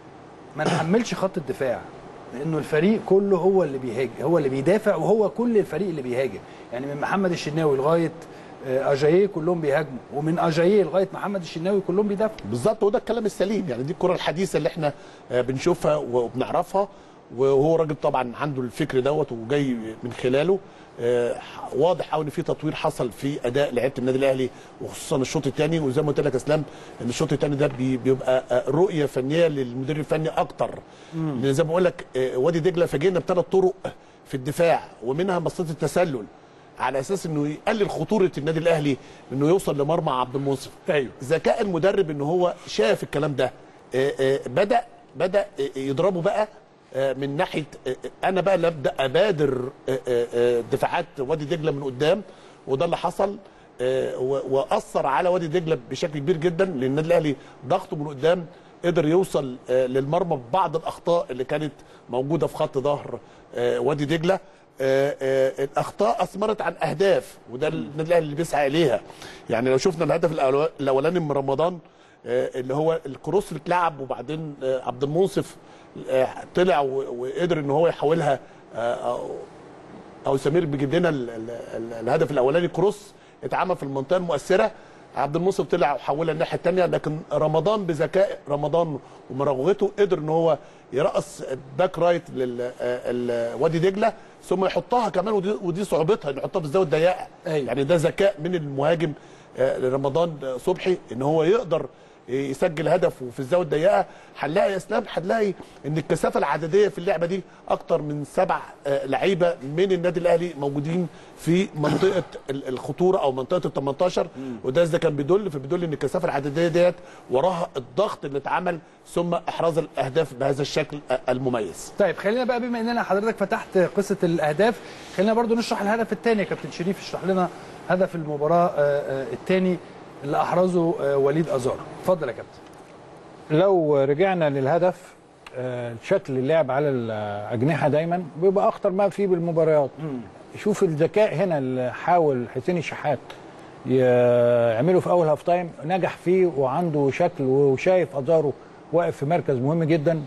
ما نحملش خط الدفاع لانه الفريق كله هو اللي بيهاجم هو اللي بيدافع وهو كل الفريق اللي بيهاجم يعني من محمد الشناوي لغايه آه، اجاييه كلهم بيهاجموا ومن اجاييه لغايه محمد الشناوي كلهم بيدافعوا بالظبط وده الكلام السليم يعني دي الكره الحديثه اللي احنا آه، بنشوفها وبنعرفها وهو راجل طبعا عنده الفكر دوت وجاي من خلاله آه، واضح قوي ان في تطوير حصل في اداء لعيبه النادي الاهلي وخصوصا الشوط الثاني وزي ما قلت لك يا اسلام ان الشوط الثاني ده بي- بيبقى آه، رؤيه فنيه للمدير الفني اكتر لان زي ما بقول لك آه، وادي دجله فاجئنا بثلاث طرق في الدفاع ومنها مسطره التسلل على اساس انه يقلل خطوره النادي الاهلي انه يوصل لمرمى عبد المنصف ايوه ذكاء المدرب ان هو شاف الكلام ده آه، آه، بدا بدا آه، يضربه بقى آه، من ناحيه آه، آه، انا بقى اللي ابدا ابادر آه، آه، آه، دفاعات وادي دجله من قدام وده اللي حصل آه، و- واثر على وادي دجله بشكل كبير جدا لان النادي الاهلي ضغطه من قدام قدر يوصل آه، للمرمى ببعض الاخطاء اللي كانت موجوده في خط ظهر آه، وادي دجله آه، آه، الاخطاء اثمرت عن اهداف وده النادي الاهلي اللي بيسعى اليها يعني لو شفنا الهدف الأولو- الاولاني من رمضان آه، اللي هو الكروس اللي اتلعب وبعدين آه، عبد المنصف آه، طلع و- وقدر ان هو يحولها آه، أو- او سمير بيجيب لنا ال- ال- ال- الهدف الاولاني كروس اتعمل في المنطقه المؤثره عبد المنصف طلع وحولها الناحيه الثانيه لكن رمضان بذكاء رمضان ومراوغته قدر ان هو يرقص باك رايت لوادي دجله ثم يحطها كمان ودي, ودي صعوبتها انه يحطها في الزاويه الضيقه أيوة. يعني ده ذكاء من المهاجم آه، رمضان صبحي ان هو يقدر يسجل هدف وفي الزاويه الضيقه هنلاقي يا اسلام هنلاقي ان الكثافه العدديه في اللعبه دي اكتر من سبع آه، لعيبه من النادي الاهلي موجودين في منطقه ال- الخطوره او منطقه ال 18 وده ده كان بيدل فبيدل ان الكثافه العدديه ديت وراها الضغط اللي اتعمل ثم احراز الاهداف بهذا الشكل آه، المميز طيب خلينا بقى بما اننا حضرتك فتحت قصه الاهداف خلينا برضو نشرح الهدف الثاني يا كابتن شريف اشرح لنا هدف المباراه الثاني اللي احرزه آه، وليد ازار اتفضل يا كابتن لو رجعنا للهدف آه، شكل اللعب على الاجنحه دايما بيبقى اخطر ما فيه بالمباريات شوف الذكاء هنا اللي حاول حسين الشحات يعمله في اول هاف تايم نجح فيه وعنده شكل وشايف ازارو واقف في مركز مهم جدا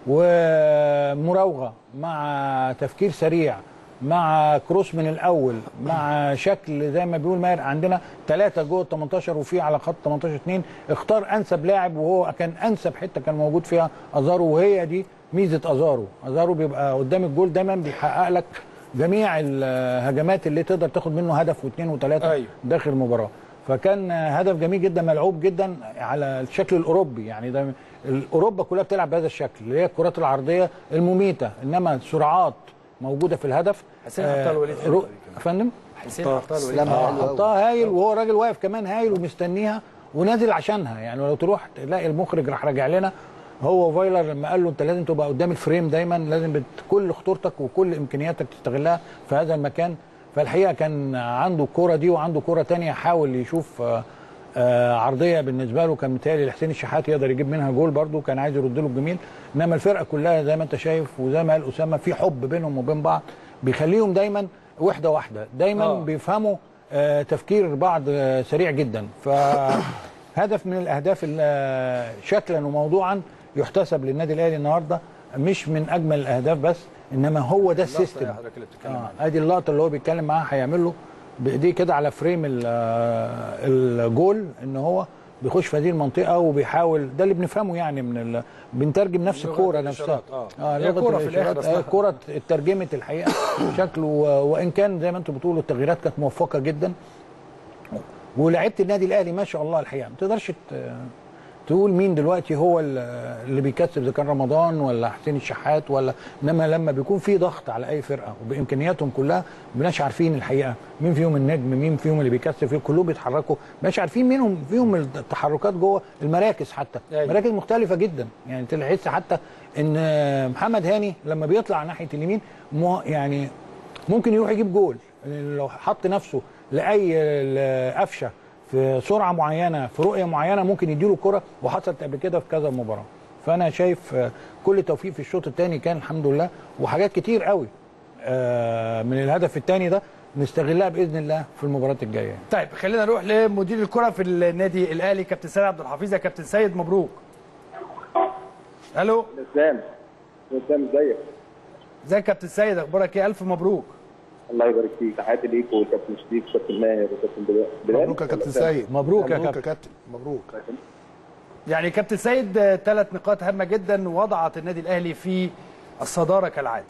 ومراوغه مع تفكير سريع مع كروس من الاول مع شكل زي ما بيقول ماهر عندنا ثلاثه جوه ال 18 وفي على خط 18 2 اختار انسب لاعب وهو كان انسب حته كان موجود فيها ازارو وهي دي ميزه ازارو ازارو بيبقى قدام الجول دايما بيحقق لك جميع الهجمات اللي تقدر تاخد منه هدف واثنين وثلاثه أيوة. داخل المباراه فكان هدف جميل جدا ملعوب جدا على الشكل الاوروبي يعني ده اوروبا كلها بتلعب بهذا الشكل اللي هي الكرات العرضيه المميته انما سرعات موجوده في الهدف حسين حطها الوليد رو- حلوة دي كمان. يا فندم حسين حطها الوليد لما حلو قوي. حطها هايل وهو راجل واقف كمان هايل ومستنيها ونازل عشانها يعني لو تروح تلاقي المخرج راح راجع لنا هو فايلر لما قال له انت لازم تبقى قدام الفريم دايما لازم بت- كل خطورتك وكل امكانياتك تستغلها في هذا المكان فالحقيقه كان عنده الكوره دي وعنده كوره تانية حاول يشوف آه، آه، عرضيه بالنسبه له كان متهيألي لحسين الشحات يقدر يجيب منها جول برده كان عايز يرد له الجميل انما الفرقه كلها زي ما انت شايف وزي ما قال اسامه في حب بينهم وبين بعض بيخليهم دايما وحده واحده دايما آه. بيفهموا آه، تفكير بعض آه، سريع جدا فهدف من الاهداف اللي آه، شكلا وموضوعا يحتسب للنادي الاهلي النهارده مش من اجمل الاهداف بس انما هو ده السيستم حضرتك اللي بتتكلم اه عنها. ادي اللقطه اللي هو بيتكلم معاها هيعمل له بايديه كده على فريم ال- آه، الجول ان هو بيخش في هذه المنطقه وبيحاول ده اللي بنفهمه يعني من ال... بنترجم نفس لغة الكوره نفسها الإشارات، آه. هي لغة كورة في الإشارات. الآخر هي أصلها. الكوره اترجمت الحقيقه بشكل و- وان كان زي ما انتم بتقولوا التغييرات كانت موفقه جدا ولاعيبه النادي الاهلي ما شاء الله الحقيقه ما تقدرش ت- تقول مين دلوقتي هو ال- اللي بيكسب اذا كان رمضان ولا حسين الشحات ولا انما لما بيكون في ضغط على اي فرقه وبامكانياتهم كلها مبناش عارفين الحقيقه مين فيهم النجم مين فيهم اللي بيكسب فيه كلهم بيتحركوا مش عارفين مينهم فيهم التحركات جوه المراكز حتى أيوة. مراكز مختلفه جدا يعني تحس حتى ان محمد هاني لما بيطلع ناحيه اليمين مو- يعني ممكن يروح يجيب جول لو حط نفسه لاي قفشه في سرعه معينه في رؤيه معينه ممكن يديله الكره وحصلت قبل كده في كذا مباراه فانا شايف آه، كل توفيق في الشوط الثاني كان الحمد لله وحاجات كتير قوي آه، من الهدف الثاني ده نستغلها باذن الله في المباراه الجايه طيب خلينا نروح لمدير الكره في النادي الاهلي كابتن سيد عبد الحفيظ يا كابتن سيد مبروك الو اسلام اسلام ازيك ازيك يا كابتن سيد اخبارك ايه الف مبروك الله يبارك فيك تحياتي ليك والكابتن شريف والكابتن ماهر والكابتن بلال بلال مبروك يا كابتن سيد مبروك يا مبروك يا كابتن. كابتن مبروك يعني كابتن سيد ثلاث نقاط هامه جدا وضعت النادي الاهلي في الصداره كالعاده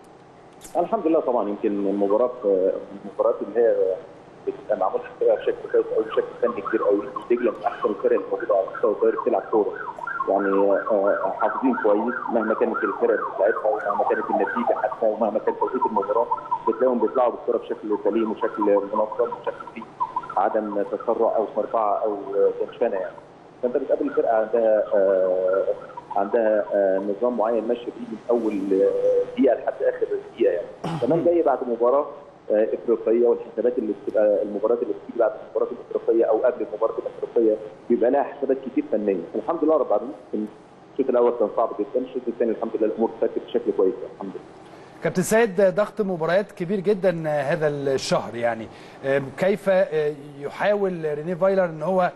الحمد لله طبعا يمكن المباراه المباريات اللي هي بتبقى معمول فيها بشكل كويس قوي بشكل فني كبير قوي دجله من احسن الفرق اللي موجوده على مستوى الدوري بتلعب كوره يعني آه، حافظين كويس مهما كانت الفرق اللي بتلعبها ومهما كانت النتيجه حتى ومهما كان توقيت المباراه بتلاقيهم بيطلعوا بالكوره بشكل سليم وشكل منظم وشكل فيه عدم تسرع او مربعه او تنشنه يعني فانت بتقابل فرقه عندها آه، عندها آه، نظام معين ماشيه بيه من اول آه، دقيقه لحد اخر دقيقه يعني كمان جاي بعد مباراه آه، افريقيه والحسابات اللي بتبقى المباريات اللي بتيجي بعد المباراه الافريقيه او قبل المباراه الافريقيه بيبقى لها حسابات كتير فنيه الحمد لله رب العالمين الشوط الاول كان صعب جدا الشوط الثاني الحمد لله الامور فاتت بشكل كويس الحمد لله كابتن سيد ضغط مباريات كبير جدا هذا الشهر يعني كيف يحاول ريني فايلر ان هو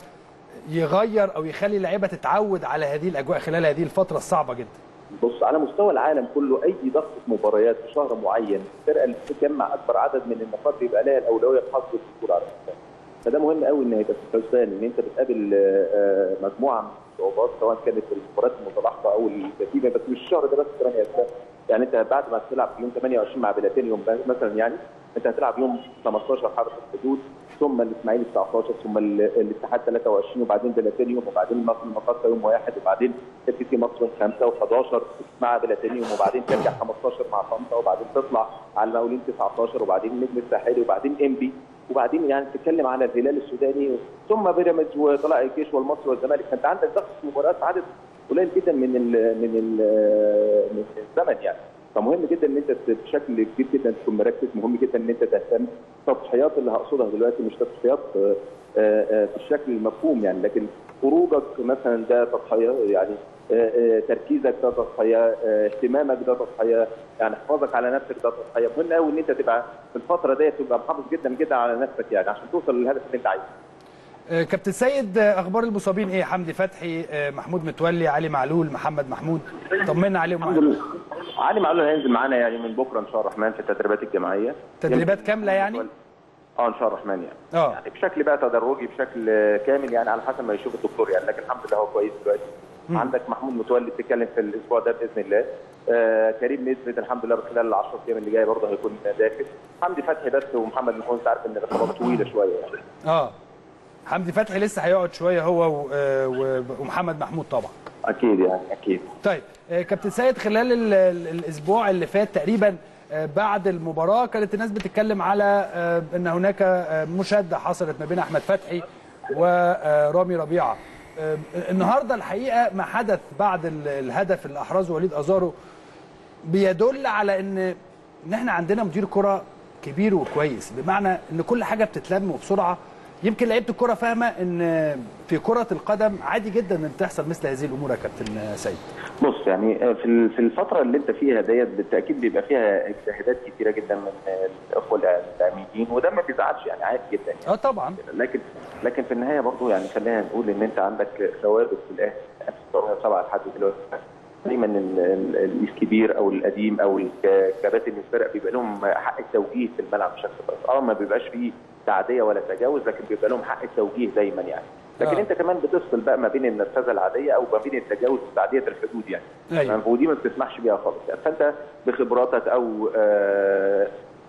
يغير او يخلي اللعيبه تتعود على هذه الاجواء خلال هذه الفتره الصعبه جدا بص على مستوى العالم كله اي ضغط مباريات في شهر معين الفرقه اللي بتجمع اكبر عدد من النقاط بيبقى لها الاولويه في حصد البطوله على فكره فده مهم قوي ان يبقى في الحسبان ان انت بتقابل آه، آه، مجموعه من الصعوبات سواء كانت المباريات المتلاحقه او الكتيبه بس مش الشهر ده بس كمان يا اسلام يعني انت بعد ما تلعب يوم 28 مع بلاتينيوم مثلا يعني انت هتلعب يوم 15 حرس الحدود ثم الاسماعيلي 19 ثم ال- الاتحاد 23 وبعدين بلاتينيوم وبعدين المصري المقاصه يوم واحد وبعدين اف سي مصر 5 و11 مع بلاتينيوم وبعدين ترجع 15 مع طنطا وبعدين تطلع على المقاولين 19 وبعدين النجم الساحلي وبعدين انبي وبعدين يعني تتكلم على الهلال السوداني ثم بيراميدز وطلائع الجيش والمصري والزمالك فانت عندك ضغط مباريات عدد قليل جدا من ال من ال من الزمن يعني فمهم جدا ان انت بشكل كبير جدا تكون مركز مهم جدا ان انت تهتم التضحيات اللي هقصدها دلوقتي مش تضحيات آه، آه، بالشكل المفهوم يعني لكن خروجك مثلا ده تضحيه يعني آه، آه، تركيزك ده تضحيه آه، اهتمامك ده تضحيه يعني حفاظك على نفسك ده تضحيه مهم قوي ان انت تبقى في الفتره ديت تبقى محافظ جدا جدا على نفسك يعني عشان توصل للهدف اللي انت عايزه آه، كابتن سيد آه، اخبار المصابين ايه حمدي فتحي آه، محمود متولي علي معلول محمد محمود طمنا عليهم الحمد لله علي معلول هينزل معانا يعني من بكره ان شاء الله الرحمن في التدريبات الجماعيه تدريبات يمكن كاملة يعني؟ اه ان شاء الله الرحمن يعني اه يعني بشكل بقى تدرجي بشكل آه، كامل يعني على حسب ما يشوف الدكتور يعني لكن الحمد لله هو كويس دلوقتي عندك محمود متولي بتتكلم في الاسبوع ده باذن الله آه كريم نسبت الحمد لله خلال ال 10 ايام اللي جايه برضه هيكون داخل حمدي فتحي بس ومحمد محمود انت عارف ان الاصابات طويله شويه يعني اه حمدي فتحي لسه هيقعد شويه هو و- آه، و- ومحمد محمود طبعا اكيد يعني اكيد طيب آه، كابتن سيد خلال ال- ال- الاسبوع اللي فات تقريبا آه، بعد المباراه كانت الناس بتتكلم على آه، ان هناك آه، مشاده حصلت ما بين احمد فتحي ورامي ربيعه آه، النهارده الحقيقه ما حدث بعد ال- الهدف اللي احرزه وليد ازارو بيدل على ان ان احنا عندنا مدير كره كبير وكويس بمعنى ان كل حاجه بتتلم وبسرعه يمكن لعيبه الكره فاهمه ان في كره القدم عادي جدا ان تحصل مثل هذه الامور يا كابتن سيد بص يعني في ال- في الفتره اللي انت فيها ديت بالتاكيد بيبقى فيها اجتهادات كتيره جدا من الاخوه الاعلاميين وده ما بيزعلش يعني عادي جدا يعني. اه طبعا لكن لكن في النهايه برضو يعني خلينا نقول ان انت عندك ثوابت في الاهلي 1907 لحد دلوقتي دايما ال- ال- الكبير او القديم او الك- كباتن الفرق بيبقى لهم حق التوجيه في الملعب بشكل كويس اه ما بيبقاش فيه تعديه ولا تجاوز لكن بيبقى لهم حق التوجيه دايما يعني لكن آه. انت كمان بتفصل بقى ما بين النرفزه العاديه او ما بين التجاوز وتعديه الحدود يعني أيوة. تمام؟ ودي ما بتسمحش بيها خالص يعني فانت بخبراتك او آه،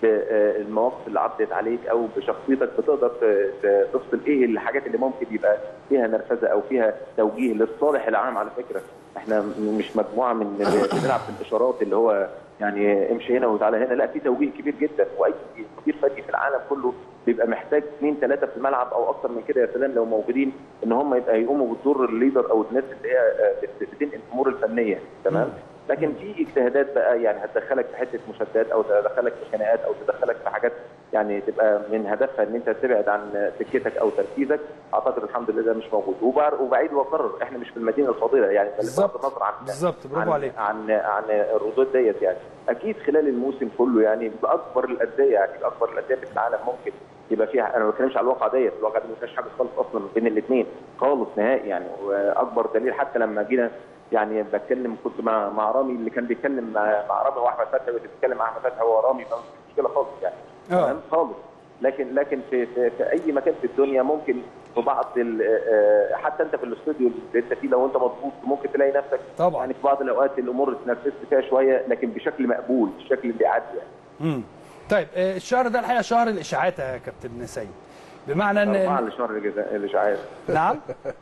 بالمواقف اللي عدت عليك او بشخصيتك بتقدر ت- ت- تفصل ايه الحاجات اللي ممكن يبقى فيها نرفزه او فيها توجيه للصالح العام على فكره احنا م- مش مجموعه من اللي بنلعب في الاشارات اللي هو يعني امشي هنا وتعالى هنا لا في توجيه كبير جدا واي مدير فني في العالم كله بيبقى محتاج اثنين ثلاثه في الملعب او اكثر من كده يا سلام لو موجودين ان هم يبقى يقوموا بالدور الليدر او الناس اللي هي آه، بت- بتنقل الامور الفنيه تمام لكن في اجتهادات بقى يعني هتدخلك في حته مشادات او تدخلك في خناقات او تدخلك في حاجات يعني تبقى من هدفها ان انت تبعد عن سكتك او تركيزك اعتقد الحمد لله ده مش موجود وبع- وبعيد واكرر احنا مش في المدينه الفاضله يعني بل بالظبط. بغض النظر عن بالظبط، برافو عن عليك. عن عن الردود ديت يعني اكيد خلال الموسم كله يعني باكبر الانديه يعني باكبر الانديه في العالم ممكن يبقى فيها انا ما بتكلمش على الواقع ديت الواقع ده ما فيهاش حاجه خالص اصلا بين الاثنين خالص نهائي يعني واكبر دليل حتى لما جينا يعني بتكلم كنت مع مع رامي اللي كان بيتكلم مع, مع رامي واحمد فتحي واللي بيتكلم مع احمد فتحي هو رامي فمش مشكله خالص يعني آه. تمام خالص لكن لكن في, في, في اي مكان في الدنيا ممكن في بعض ال- آه، حتى انت في الاستوديو اللي انت فيه لو انت مضغوط ممكن تلاقي نفسك طبعا. يعني في بعض الاوقات الامور اتنرفزت فيها شويه لكن بشكل مقبول الشكل اللي يعدي يعني امم طيب آه، الشهر ده الحقيقه شهر الاشاعات يا كابتن سيد بمعنى اربعه ان لشهر الجزاء الاشعاعات نعم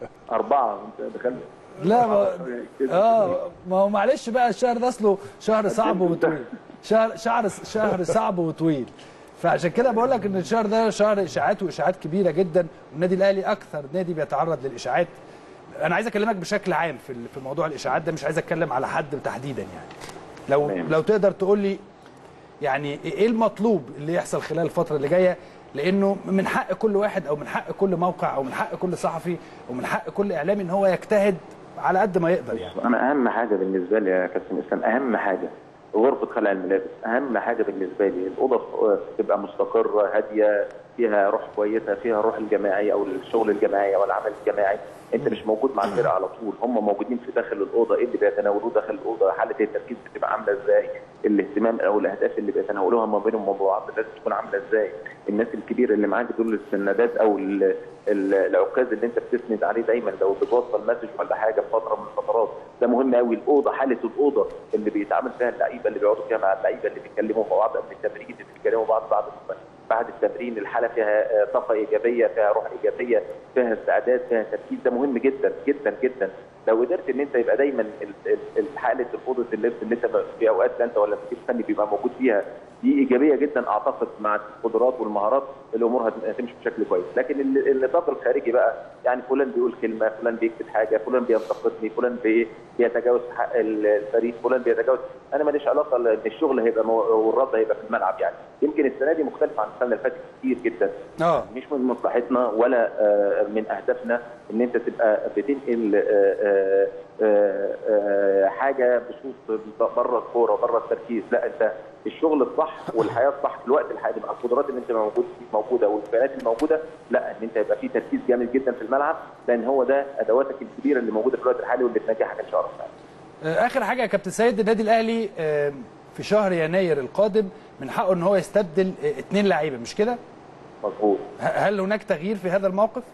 اربعه انت دخلت لا ما اه ما هو معلش بقى الشهر ده اصله شهر صعب وطويل شهر شهر شهر صعب وطويل فعشان كده بقول لك ان الشهر ده شهر اشاعات واشاعات كبيره جدا والنادي الاهلي اكثر نادي بيتعرض للاشاعات انا عايز اكلمك بشكل عام في في موضوع الاشاعات ده مش عايز اتكلم على حد تحديدا يعني لو تمام. لو تقدر تقول لي يعني ايه المطلوب اللي يحصل خلال الفتره اللي جايه لانه من حق كل واحد او من حق كل موقع او من حق كل صحفي ومن حق كل اعلامي ان هو يجتهد على قد ما يقدر يعني انا اهم حاجه بالنسبه لي يا كابتن اسلام اهم حاجه غرفه خلع الملابس اهم حاجه بالنسبه لي الاوضه تبقى مستقره هاديه فيها روح كويسه فيها روح الجماعي او الشغل الجماعي او العمل الجماعي انت مش موجود مع الفرقه على طول هم موجودين في داخل الاوضه ايه اللي بيتناولوه داخل الاوضه حاله التركيز بتبقى عامله ازاي الاهتمام او الاهداف اللي بيتناولوها ما بينهم وبين بعض لازم تكون عامله ازاي الناس الكبيره اللي معاك دول السندات او ال- ال- العكاز اللي انت بتسند عليه دايما لو بتوصل مسج ولا حاجه في فتره من الفترات ده مهم قوي الاوضه حاله الاوضه اللي بيتعامل فيها اللعيبه اللي بيقعدوا فيها مع اللعيبه اللي بيتكلموا مع بعض قبل التمرين اللي بيتكلموا مع بعض بعد بعد التمرين الحاله فيها آه، طاقه ايجابيه فيها روح ايجابيه فيها استعداد فيها تركيز ده مهم جدا جدا جدا لو قدرت ان انت يبقى دايما ال- ال- ال- حاله الاوضه اللبس اللي انت في اوقات لا انت ولا المدير الفني بيبقى موجود فيها دي ايجابيه جدا اعتقد مع القدرات والمهارات الامور هت- هتمشي بشكل كويس لكن ال- النطاق الخارجي بقى يعني فلان بيقول كلمه فلان بيكتب حاجه فلان بينتقدني فلان بي- بيتجاوز حق ال- الفريق فلان بيتجاوز انا ماليش علاقه ان الشغل هيبقى مو- والرد هيبقى في الملعب يعني يمكن السنه دي مختلفه عن السنه اللي فاتت كتير جدا اه مش من مصلحتنا ولا آه، من اهدافنا ان انت تبقى بتنقل آه، آه، آه، آه، حاجه بصوت بره الكوره بره التركيز لا انت الشغل الصح والحياه الصح في الوقت الحالي مع القدرات اللي انت موجود موجوده والامكانيات الموجوده لا ان انت يبقى في تركيز جامد جدا في الملعب لان هو ده ادواتك الكبيره اللي موجوده في الوقت الحالي واللي تنجحك ان شاء الله آه، اخر حاجه يا كابتن سيد النادي الاهلي آه، في شهر يناير القادم من حقه ان هو يستبدل آه، اثنين لعيبه مش كده؟ مظبوط ه- هل هناك تغيير في هذا الموقف؟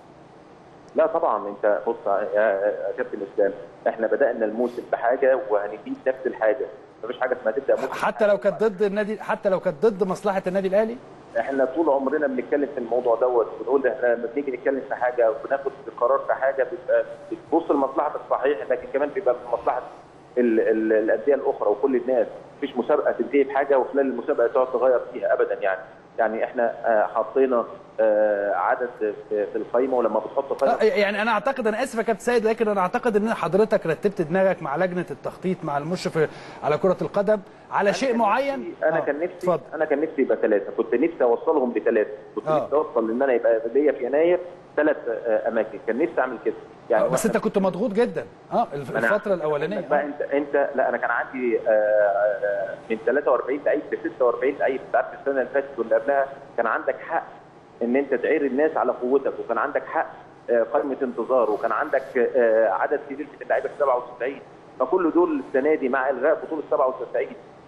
لا طبعا انت بص يا يا كابتن اسلام احنا بدانا الموسم بحاجه وهنجيب نفس الحاجه مفيش حاجه اسمها تبدا موسم حتى لو كانت ضد النادي حتى لو كانت ضد مصلحه النادي الاهلي؟ احنا طول عمرنا بنتكلم في الموضوع دوت بنقول احنا لما بنيجي نتكلم في حاجه او بناخد قرار في حاجه بيبقى بتبص لمصلحتك صحيح لكن كمان بيبقى في مصلحه ال- ال- الانديه الاخرى وكل الناس مفيش مسابقه تنتهي بحاجه وخلال المسابقه تقعد تغير فيها ابدا يعني يعني احنا آه، حطينا آه، عدد في في القائمه ولما بتحط آه، قائمه يعني انا اعتقد انا اسف يا كابتن سيد لكن انا اعتقد ان حضرتك رتبت دماغك مع لجنه التخطيط مع المشرف على كره القدم على شيء كان معين نفسي- انا آه، كان نفسي اتفضل انا كان نفسي يبقى ثلاثه كنت نفسي اوصلهم بثلاثه كنت آه. نفسي اوصل ان انا يبقى ليا في يناير ثلاث اماكن كان نفسي اعمل كده يعني آه، بس انت كنت مضغوط جدا اه الف- ما أنا الفتره الاولانيه بقى آه. انت انت لا انا كان عندي آه، آه، من 43 لعيب ل 46 لعيب انت عارف السنه اللي فاتت واللي قبلها كان عندك حق ان انت تعير الناس على قوتك وكان عندك حق آه، قائمه انتظار وكان عندك آه، عدد كبير من اللعيبه 97 فكل دول السنه دي مع الغاء بطوله 97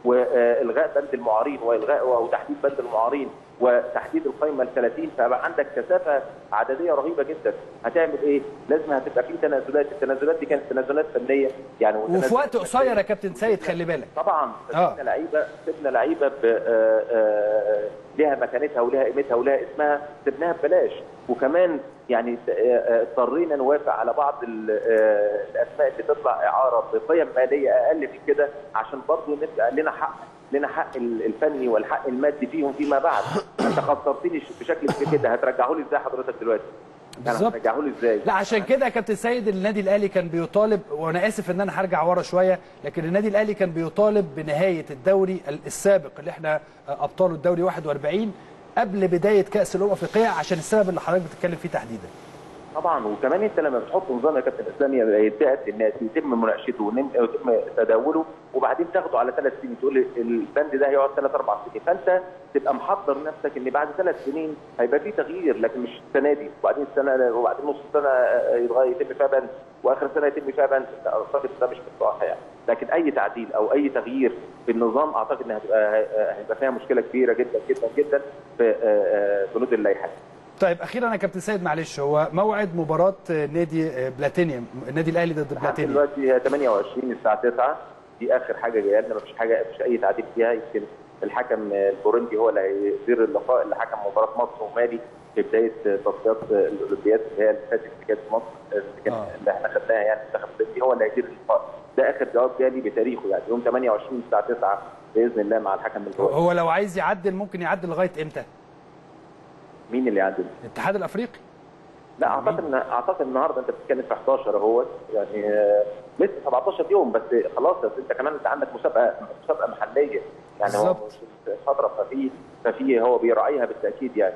والغاء بند المعارين والغاء او تحديد بند المعارين وتحديد القائمه ال 30 فبقى عندك كثافه عدديه رهيبه جدا هتعمل ايه؟ لازم هتبقى في تنازلات التنازلات دي كانت تنازلات فنيه يعني وفي وتنازلات وقت قصير يا كابتن سيد خلي بالك طبعا آه. سيبنا لعيبه سيبنا لعيبه ب- آه، آه، ليها مكانتها ولها قيمتها ولها اسمها سيبناها ببلاش وكمان يعني آه، آه، اضطرينا نوافق على بعض ال- آه، الاسماء اللي تطلع اعاره بقيم ماليه اقل من كده عشان برضه نبقى لنا حق لنا حق ال- الفني والحق المادي فيهم فيما بعد انت خسرتني ش- بشكل كبير كده هترجعه لي ازاي حضرتك دلوقتي؟ يعني بالظبط. هترجعه لي ازاي؟ لا عشان كده يا كابتن سيد النادي الاهلي كان بيطالب وانا اسف ان انا هرجع ورا شويه لكن النادي الاهلي كان بيطالب بنهايه الدوري السابق اللي احنا ابطاله الدوري 41 قبل بدايه كاس الامم الافريقيه عشان السبب اللي حضرتك بتتكلم فيه تحديدا طبعا وكمان انت لما بتحط نظام يا كابتن اسلام يبقى يتبعت للناس يتم مناقشته ونم- ويتم تداوله وبعدين تاخده على ثلاث سنين تقول لي البند ده هيقعد ثلاث اربع سنين فانت تبقى محضر نفسك ان بعد ثلاث سنين هيبقى في تغيير لكن مش السنه دي وبعدين السنه وبعدين نص السنه آه، يتغير يتم فيها بند واخر السنه يتم فيها بند لا، اعتقد ده مش مصلحه يعني لكن اي تعديل او اي تغيير في النظام اعتقد انها هتبقى هيبقى فيها مشكله كبيره جدا جدا جدا في آه، آه، بنود اللائحه طيب اخيرا يا كابتن سيد معلش هو موعد مباراه نادي بلاتينيوم النادي الاهلي ضد لحد بلاتينيوم دلوقتي هي 28 الساعه 9 دي اخر حاجه جايه لنا مفيش حاجه مفيش اي تعديل فيها يمكن الحكم البورندي هو اللي هيدير اللقاء اللي حكم مباراه مصر ومالي في بدايه تصفيات الاولمبياد اللي هي اللي فاتت اللي كانت في مصر اللي, كان آه. اللي احنا خدناها يعني المنتخب البورندي هو اللي هيدير اللقاء ده اخر جواب جالي بتاريخه يعني يوم 28 الساعه 9 باذن الله مع الحكم البورندي هو لو عايز يعدل ممكن يعدل لغايه امتى مين اللي يعدل؟ الاتحاد الافريقي لا اعتقد ان اعتقد النهارده انت بتتكلم في 11 اهوت يعني آه، لسه 17 يوم بس خلاص بس انت كمان انت عندك مسابقه مسابقه محليه يعني هو بالظبط. مش فتره ففي ففي هو بيراعيها بالتاكيد يعني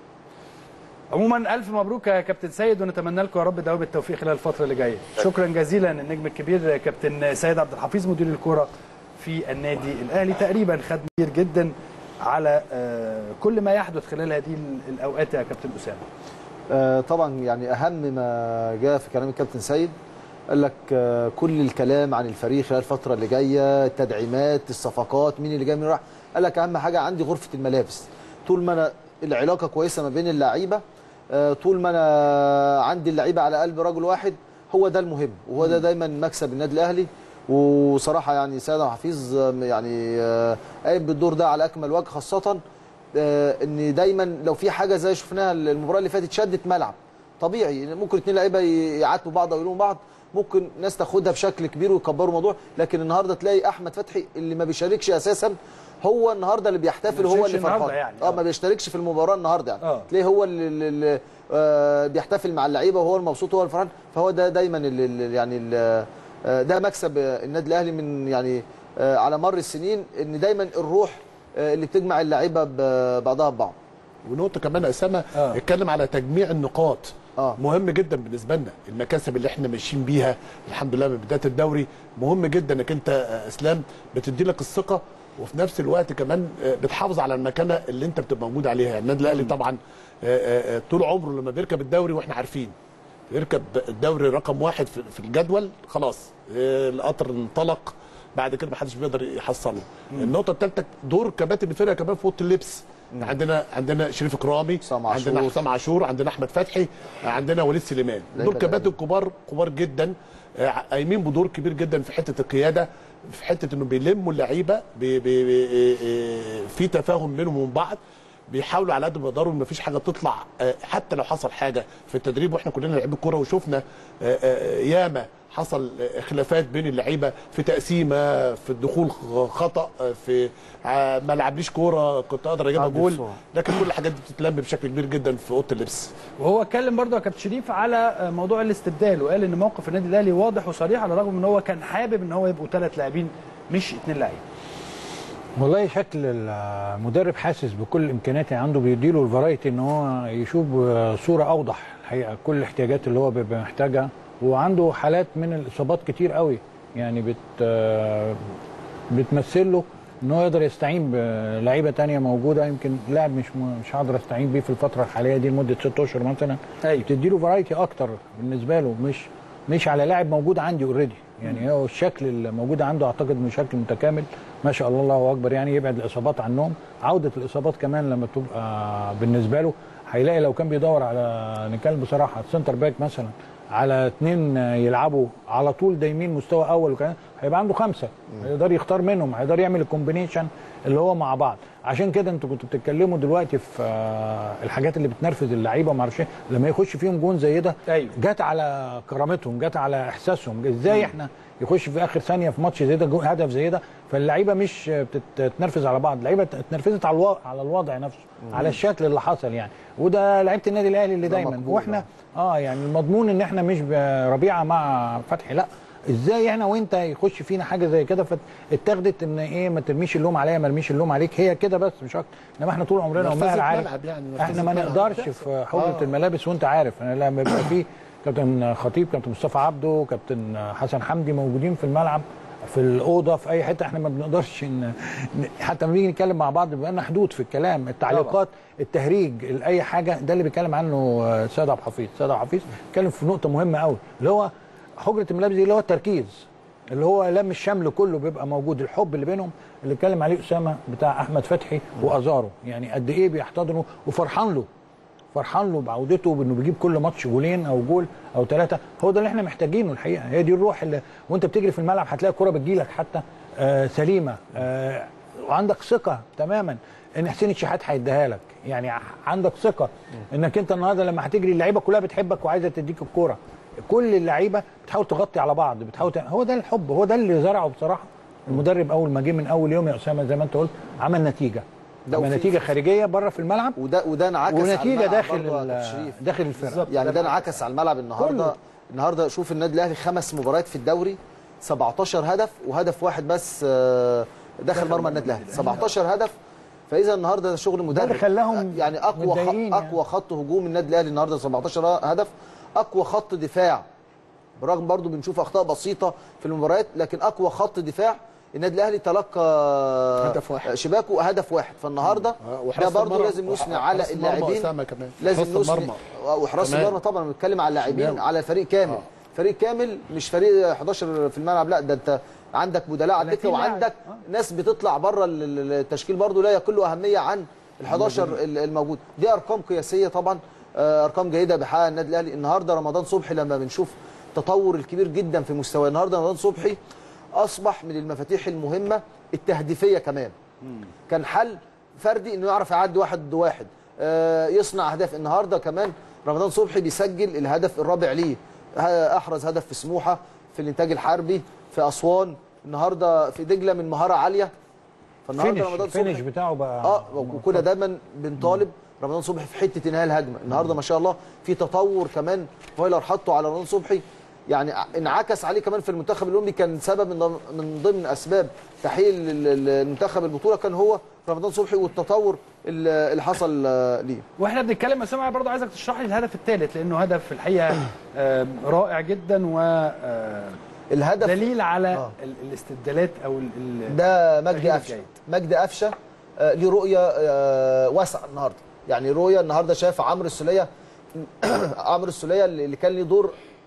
عموما الف مبروك يا كابتن سيد ونتمنى لكم يا رب دوام التوفيق خلال الفتره اللي جايه شكرا جزيلا النجم الكبير كابتن سيد عبد الحفيظ مدير الكره في النادي الاهلي تقريبا خد كتير جدا على آه، كل ما يحدث خلال هذه الاوقات يا كابتن اسامه آه، طبعا يعني اهم ما جاء في كلام الكابتن سيد قال لك آه، كل الكلام عن الفريق خلال الفتره اللي جايه التدعيمات الصفقات مين اللي جاي مين راح قال لك اهم حاجه عندي غرفه الملابس طول ما انا العلاقه كويسه ما بين اللعيبه آه، طول ما انا عندي اللعيبه على قلب رجل واحد هو ده المهم وهو ده دايما مكسب النادي الاهلي وصراحه يعني سيد عبد الحفيظ آه، يعني آه، قايم بالدور ده على اكمل وجه خاصه آه، ان دايما لو في حاجه زي شفناها المباراه اللي فاتت شدت ملعب طبيعي إن ممكن اتنين لعيبه يعاتبوا بعض او يلوموا بعض ممكن ناس تاخدها بشكل كبير ويكبروا الموضوع لكن النهارده تلاقي احمد فتحي اللي ما بيشاركش اساسا هو النهارده اللي بيحتفل ما هو بيشاركش اللي فرحان النهاردة يعني. اه ما بيشتركش في المباراه النهارده يعني آه. تلاقيه هو اللي, اللي, اللي آه بيحتفل مع اللعيبه وهو المبسوط وهو الفرحان فهو ده دايما اللي اللي يعني اللي آه ده مكسب آه، النادي الاهلي من يعني آه على مر السنين ان دايما الروح آه اللي بتجمع اللعيبه ببعضها ببعض ونقطه كمان اسامه آه. اتكلم على تجميع النقاط آه. مهم جدا بالنسبه لنا المكاسب اللي احنا ماشيين بيها الحمد لله من بدايه الدوري مهم جدا انك انت آه، اسلام بتدي لك الثقه وفي نفس الوقت كمان آه، بتحافظ على المكانه اللي انت بتبقى موجود عليها يعني النادي الاهلي طبعا آه، آه، آه، طول عمره لما بيركب الدوري واحنا عارفين يركب الدوري رقم واحد في في الجدول خلاص آه، القطر انطلق بعد كده محدش بيقدر يحصله النقطه الثالثه دور كباتن الفرقه كمان في اوضه اللبس عندنا عندنا شريف اكرامي حسام عندنا عاشور. حسام عاشور عندنا احمد فتحي عندنا وليد سليمان لعيبة دول كباتن كبار كبار جدا آه، قايمين بدور كبير جدا في حته القياده في حته انه بيلموا اللعيبه بي بي بي آه، في تفاهم بينهم وبين بعض بيحاولوا على قد ما يقدروا ان مفيش حاجه تطلع آه، حتى لو حصل حاجه في التدريب واحنا كلنا لعيبه كوره وشفنا آه، آه، ياما حصل آه، خلافات بين اللعيبه في تقسيمه في الدخول خ- خطا آه، في آه، ما لعبليش كوره كنت اقدر اجيبها عدي جول بسرعة. لكن كل الحاجات دي بتتلم بشكل كبير جدا في اوضه اللبس وهو اتكلم برضه يا كابتن شريف على موضوع الاستبدال وقال ان موقف النادي الاهلي واضح وصريح على الرغم ان هو كان حابب ان هو يبقوا ثلاث لاعبين مش اثنين لاعبين والله شكل المدرب حاسس بكل الامكانيات اللي عنده بيديله الفرايتي ان هو يشوف صوره اوضح الحقيقه كل الاحتياجات اللي هو بيبقى محتاجها وعنده حالات من الاصابات كتير قوي يعني بت بتمثل له ان هو يقدر يستعين بلعيبه تانية موجوده يمكن لاعب مش م- مش هقدر استعين بيه في الفتره الحاليه دي لمده ست اشهر مثلا أيوة. بتدي له فرايتي اكتر بالنسبه له مش مش على لاعب موجود عندي اوريدي يعني هو الشكل اللي موجود عنده اعتقد انه شكل متكامل ما شاء الله الله اكبر يعني يبعد الاصابات عنهم عوده الاصابات كمان لما تبقى بالنسبه له هيلاقي لو كان بيدور على نتكلم بصراحه سنتر باك مثلا على اثنين يلعبوا على طول دايمين مستوى اول وكان هيبقى عنده خمسه هيقدر يختار منهم هيقدر يعمل الكومبينيشن اللي هو مع بعض عشان كده انتوا كنتوا بتتكلموا دلوقتي في آه، الحاجات اللي بتنرفز اللعيبه وما اعرفش إيه. لما يخش فيهم جون زي ده أيوة. جت على كرامتهم جت على احساسهم ازاي احنا يخش في اخر ثانيه في ماتش زي ده جو- هدف زي ده فاللعيبه مش بتتنرفز على بعض اللعيبه اتنرفزت على الوضع على الوضع نفسه على الشكل اللي حصل يعني وده لعيبه النادي الاهلي اللي ده دايما مقبول، واحنا اه يعني المضمون ان احنا مش ربيعه مع فتحي لا ازاي احنا وانت يخش فينا حاجه زي كده فاتاخدت ان ايه ما ترميش اللوم عليا ما ارميش اللوم عليك هي كده بس مش اكتر انما احنا طول عمرنا نرفزة وماهر عارف ملعب يعني، نرفزة احنا ما ملعب. نقدرش في حجره آه. الملابس وانت عارف انا لما يبقى في كابتن خطيب كابتن مصطفى عبده كابتن حسن حمدي موجودين في الملعب في الاوضه في اي حته احنا ما بنقدرش ان ن- حتى لما بنيجي نتكلم مع بعض بيبقى لنا حدود في الكلام التعليقات التهريج اي حاجه ده اللي بيتكلم عنه آه، سيد عبد الحفيظ سيد عبد الحفيظ بيتكلم في نقطه مهمه قوي اللي هو حجره الملابس دي اللي هو التركيز اللي هو لم الشمل كله بيبقى موجود الحب اللي بينهم اللي اتكلم عليه اسامه بتاع احمد فتحي وازارو يعني قد ايه بيحتضنوا وفرحان له فرحان له بعودته بانه بيجيب كل ماتش جولين او جول او ثلاثه هو ده اللي احنا محتاجينه الحقيقه هي دي الروح اللي وانت بتجري في الملعب هتلاقي الكره بتجيلك حتى آه سليمه آه وعندك ثقه تماما ان حسين الشحات هيديها لك يعني ع- عندك ثقه انك انت النهارده لما هتجري اللعيبه كلها بتحبك وعايزه تديك الكوره كل اللعيبه بتحاول تغطي على بعض بتحاول ت... هو ده الحب هو ده اللي زرعه بصراحه المدرب اول ما جه من اول يوم يا اسامه زي ما انت قلت عمل نتيجه ده عمل وفي- نتيجه خارجيه بره في الملعب وده وده انعكس على ونتيجه الملعب داخل برضه يا ال- كابتن شريف. داخل الفرقه يعني ده انعكس على الملعب النهارده كله. النهارده شوف النادي الاهلي خمس مباريات في الدوري 17 هدف وهدف واحد بس آه، دخل مرمى النادي الاهلي 17 هدف فاذا النهارده ده شغل مدرب اللي خلاهم يعني اقوى متضايقين خ... يعني. اقوى خط هجوم النادي الاهلي النهارده 17 هدف اقوى خط دفاع برغم برضو بنشوف اخطاء بسيطه في المباريات لكن اقوى خط دفاع النادي الاهلي تلقى هدف واحد. شباكه هدف واحد فالنهارده آه، ده وحراسة برضو المرمى- لازم نثني وح- على حراسة المرمى اللاعبين أسامة كمان. لازم حراسة نثني المرمى. وحراس كمان. المرمى طبعا بنتكلم على اللاعبين شمال. على فريق كامل آه. فريق كامل مش فريق 11 في الملعب لا ده انت عندك بدلاء على الدكه 30 لاعب. وعندك ناس بتطلع بره ال- ال- التشكيل برضو لا يقل اهميه عن ال 11 ال- الموجود دي ارقام قياسيه طبعا آه، ارقام جيده بيحققها النادي الاهلي النهارده رمضان صبحي لما بنشوف التطور الكبير جدا في مستواه النهارده رمضان صبحي اصبح من المفاتيح المهمه التهديفيه كمان كان حل فردي انه يعرف يعدي واحد ضد واحد آه، يصنع اهداف النهارده كمان رمضان صبحي بيسجل الهدف الرابع ليه ه- احرز هدف في سموحه في الانتاج الحربي في اسوان النهارده في دجله من مهاره عاليه فالنهارده فينش رمضان الفينش صبحي بتاعه بقى اه وكنا دايما بنطالب رمضان صبحي في حته انهاء الهجمه النهارده ما شاء الله في تطور كمان فايلر حطه على رمضان صبحي يعني ع- انعكس عليه كمان في المنتخب الاولمبي كان سبب من ضمن- من ضمن اسباب تحقيق ال- ال- المنتخب البطوله كان هو رمضان صبحي والتطور ال- اللي حصل آه، ليه واحنا بنتكلم يا اسامه برضه عايزك تشرح لي الهدف الثالث لانه هدف في الحقيقه آه، رائع جدا و آه، الهدف دليل على آه. ال- الاستبدالات او ال- ال- ده مجدي التغيير قفشه الجيد. مجدي قفشه آه، ليه رؤيه آه، واسعه النهارده يعني رؤيه النهارده شاف عمرو السوليه عمرو السوليه اللي اللي كان ليه دور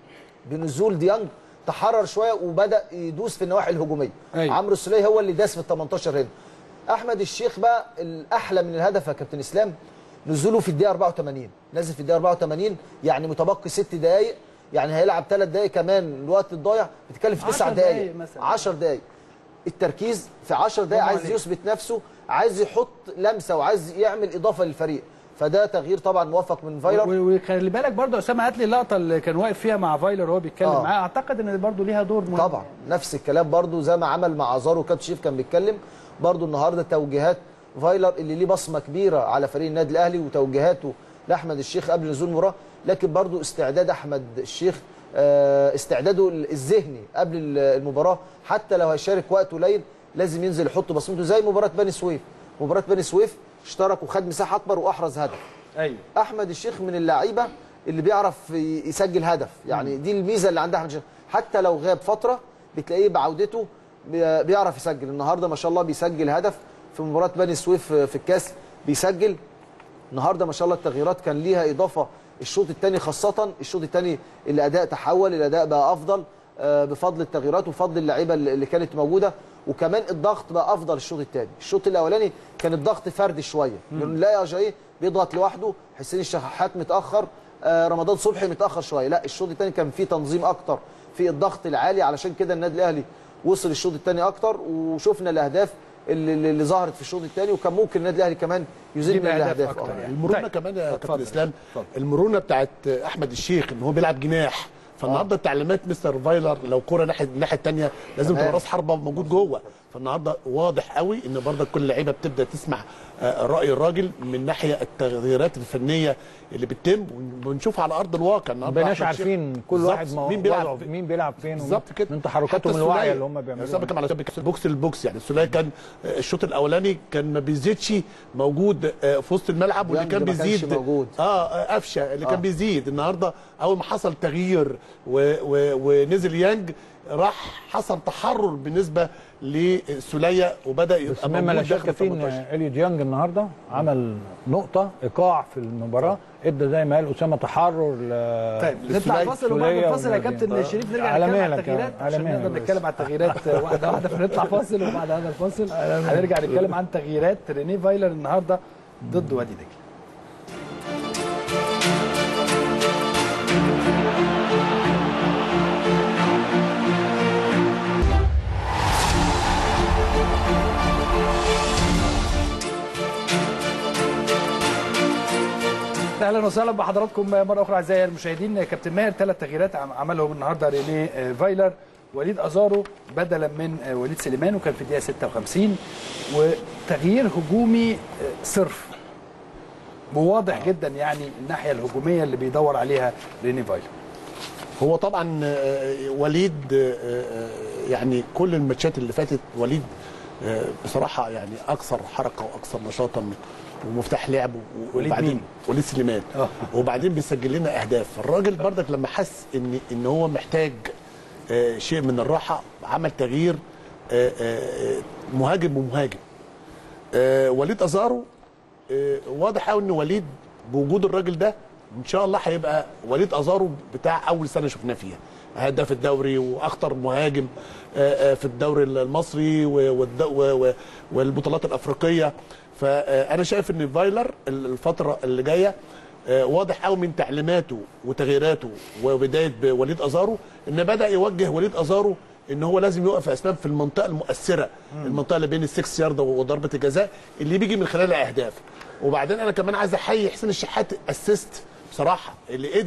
بنزول ديانج تحرر شويه وبدا يدوس في النواحي الهجوميه أيوة. عمرو السوليه هو اللي داس في ال 18 هنا احمد الشيخ بقى الاحلى من الهدف يا كابتن اسلام نزوله في الدقيقه 84 نزل في الدقيقه 84 يعني متبقي ست دقائق يعني هيلعب ثلاث دقائق كمان الوقت الضايع بتتكلم في 10 تسع دقايق دقائق مثلاً. 10 دقائق التركيز في 10 دقائق برافو عايز عليك. يثبت نفسه عايز يحط لمسه وعايز يعمل اضافه للفريق فده تغيير طبعا موفق من فايلر و- وخلي بالك برضه يا اسامه هات لي اللقطه اللي كان واقف فيها مع فايلر وهو بيتكلم آه. معاه اعتقد ان برضه ليها دور مهم طبعا نفس الكلام برضو زي ما عمل مع ازارو كابتن شريف كان بيتكلم برضو النهارده توجيهات فايلر اللي ليه بصمه كبيره على فريق النادي الاهلي وتوجيهاته لاحمد الشيخ قبل نزول المباراه لكن برضو استعداد احمد الشيخ آه، استعداده الذهني قبل المباراه حتى لو هيشارك وقت قليل لازم ينزل يحط بصمته زي مباراه بني سويف مباراه بني سويف اشترك وخد مساحه اكبر واحرز هدف ايوه احمد الشيخ من اللعيبه اللي بيعرف ي- يسجل هدف يعني دي الميزه اللي عند احمد الشيخ حتى لو غاب فتره بتلاقيه بعودته بي- بيعرف يسجل النهارده ما شاء الله بيسجل هدف في مباراه بني سويف في الكاس بيسجل النهارده ما شاء الله التغييرات كان ليها اضافه الشوط الثاني خاصه الشوط الثاني الاداء تحول الاداء بقى افضل آه، بفضل التغييرات وفضل اللعيبه اللي اللي كانت موجوده وكمان الضغط بقى افضل الشوط الثاني الشوط الاولاني كان الضغط فردي شويه لا يا جاي بيضغط لوحده حسين الشحات متاخر آه، رمضان صبحي متاخر شويه لا الشوط الثاني كان فيه تنظيم اكتر في الضغط العالي علشان كده النادي الاهلي وصل الشوط الثاني اكتر وشفنا الاهداف اللي, اللي ظهرت في الشوط الثاني وكان ممكن النادي الاهلي كمان يزيد يجيب من أهداف الاهداف أكتر آه. يعني. المرونه طيب. كمان يا اتفضل. كابتن اسلام اتفضل. المرونه بتاعت احمد الشيخ ان هو بيلعب جناح فالنهارده تعليمات مستر فايلر لو كوره ناحيه الناحيه الثانيه لازم تمام. تبقى راس حربه موجود جوه فالنهارده واضح قوي ان برضه كل اللعيبه بتبدا تسمع آه، راي الراجل من ناحيه التغييرات الفنيه اللي بتتم ونشوفها على ارض الواقع ما النهارده بقيناش أحمد الشيخ- عارفين كل بالظبط. واحد ما مين بيلعب وضعه- مين بيلعب فين بالظبط كده من تحركاتهم حتى الواعيه السولية. اللي هم يعني بيعملوها بتكلم على بوكس للبوكس يعني السوليه كان آه، الشوط الاولاني كان ما بيزيدش موجود آه، في وسط الملعب واللي ديانج كان ما كانش بيزيد موجود. اه آه، قفشه اللي آه. كان بيزيد النهارده اول ما حصل تغيير و و ونزل يانج راح حصل تحرر بالنسبه لسوليه وبدا بس يبقى مما لا موجود داخل شك فيه ان 18. اليو ديانج النهارده عمل نقطه ايقاع في المباراه ادى زي ما قال اسامه تحرر ل- طيب نطلع السولية- فاصل وبعد السولية الفاصل يا والنادي. كابتن شريف نرجع على نتكلم على مهلك يا- التغييرات على عشان مهلك نقدر بس. نتكلم على التغييرات واحده واحده فنطلع فاصل وبعد هذا الفاصل هنرجع نتكلم عن تغييرات ريني فايلر النهارده ضد وادي دجله اهلا وسهلا بحضراتكم مره اخرى اعزائي المشاهدين كابتن ماهر ثلاث تغييرات عم- عملهم النهارده ريني آه، فايلر وليد ازارو بدلا من آه، وليد سليمان وكان في الدقيقه 56 وتغيير هجومي آه، صرف وواضح جدا يعني الناحيه الهجوميه اللي بيدور عليها ريني فايلر هو طبعا آه، وليد آه، آه، يعني كل الماتشات اللي فاتت وليد آه، بصراحه يعني اكثر حركه واكثر نشاطا ومفتاح لعب و- وليد وبعدين مين؟ وليد سليمان آه. وبعدين بيسجل لنا اهداف الراجل بردك لما حس ان ان هو محتاج آه، شيء من الراحه عمل تغيير آه، آه، مهاجم ومهاجم آه، وليد ازارو آه، واضح قوي ان وليد بوجود الراجل ده ان شاء الله هيبقى وليد ازارو بتاع اول سنه شفناه فيها هداف الدوري واخطر مهاجم آه، آه، في الدوري المصري و- والد- و- و- والبطولات الافريقيه فانا شايف ان فايلر الفتره اللي جايه آه، واضح قوي من تعليماته وتغييراته وبدايه بوليد ازارو ان بدا يوجه وليد ازارو ان هو لازم يقف يا اسلام في المنطقه المؤثره المنطقه اللي بين السكس يارده وضربه الجزاء اللي بيجي من خلالها اهداف وبعدين انا كمان عايز احيي حسين الشحات اسيست بصراحه اللي قدر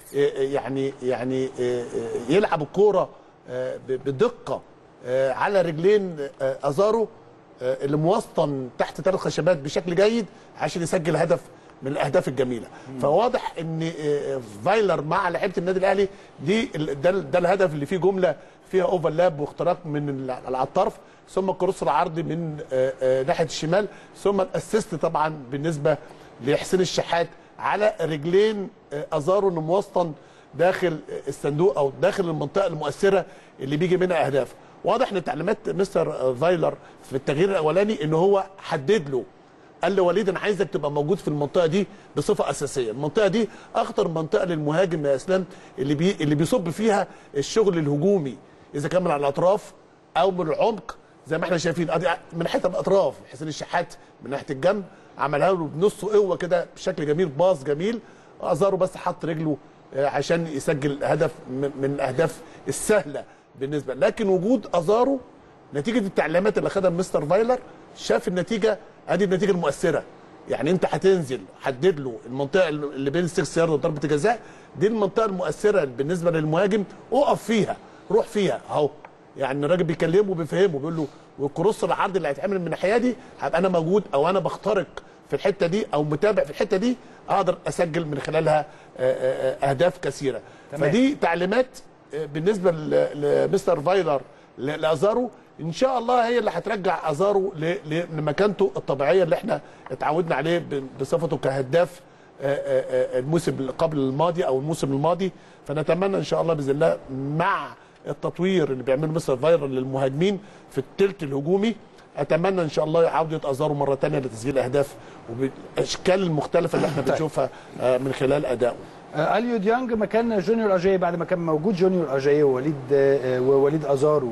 يعني يعني آه، آه، يلعب الكوره آه، ب- بدقه آه، على رجلين آه، ازارو آه، اللي موسطن تحت ثلاث خشبات بشكل جيد عشان يسجل هدف من الاهداف الجميله فواضح ان آه، فايلر مع لعيبه النادي الاهلي دي ال- ده, ال- ده الهدف اللي فيه جمله فيها اوفرلاب واختراق من ال- على الطرف ثم الكروس العرضي من آه، آه، ناحيه الشمال ثم الاسيست طبعا بالنسبه لحسين الشحات على رجلين آه، ازارو انه موسطن داخل الصندوق او داخل المنطقه المؤثره اللي بيجي منها اهداف واضح ان تعليمات مستر فايلر في التغيير الاولاني ان هو حدد له قال له وليد انا عايزك تبقى موجود في المنطقه دي بصفه اساسيه المنطقه دي اخطر منطقه للمهاجم يا اسلام اللي بي اللي بيصب فيها الشغل الهجومي اذا كان من على الاطراف او من العمق زي ما احنا شايفين ادي من ناحيه الاطراف حسين الشحات من ناحيه الجنب عملها له بنص قوه كده بشكل جميل باص جميل ازارو بس حط رجله آه، عشان يسجل هدف من من الاهداف السهله بالنسبه لكن وجود ازارو نتيجه التعليمات اللي خدها مستر فايلر شاف النتيجه ادي النتيجه المؤثره يعني انت هتنزل حدد له المنطقه اللي بين السكس يارد وضربه الجزاء دي المنطقه المؤثره بالنسبه للمهاجم اقف فيها روح فيها اهو يعني الراجل بيكلمه وبيفهمه بيقول له والكروس العرض اللي هيتعمل من الناحيه دي هبقى انا موجود او انا بخترق في الحته دي او متابع في الحته دي اقدر اسجل من خلالها آه، آه، آه، اهداف كثيره تمام. فدي تعليمات آه، بالنسبه ل- لمستر فايلر ل- لازارو ان شاء الله هي اللي هترجع ازارو ل- ل- لمكانته الطبيعيه اللي احنا اتعودنا عليه ب- بصفته كهداف آه، آه، آه، الموسم اللي قبل الماضي او الموسم الماضي فنتمنى ان شاء الله باذن الله مع التطوير اللي بيعمله مستر فايلر للمهاجمين في الثلث الهجومي اتمنى ان شاء الله عوده ازارو مره ثانيه لتسجيل اهداف وبالاشكال المختلفه اللي احنا بنشوفها آه، من خلال ادائه آه، اليو ديانج مكان جونيور اجاي بعد ما كان موجود جونيور اجاي ووليد آه، ووليد ازارو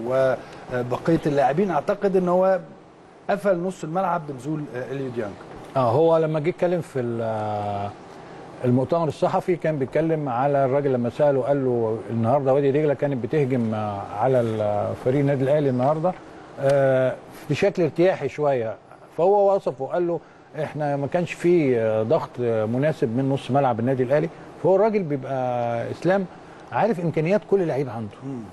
وبقيه اللاعبين اعتقد ان هو قفل نص الملعب بنزول آه، اليو ديانج اه هو لما جه يتكلم في ال- المؤتمر الصحفي كان بيتكلم على الراجل لما ساله قال له النهارده وادي دجله كانت بتهجم آه، على ال- فريق النادي الاهلي النهارده آه، بشكل ارتياحي شويه فهو وصف وقال له احنا ما كانش في آه، ضغط آه، مناسب من نص ملعب النادي الاهلي فهو الراجل بيبقى اسلام عارف امكانيات كل لعيب عنده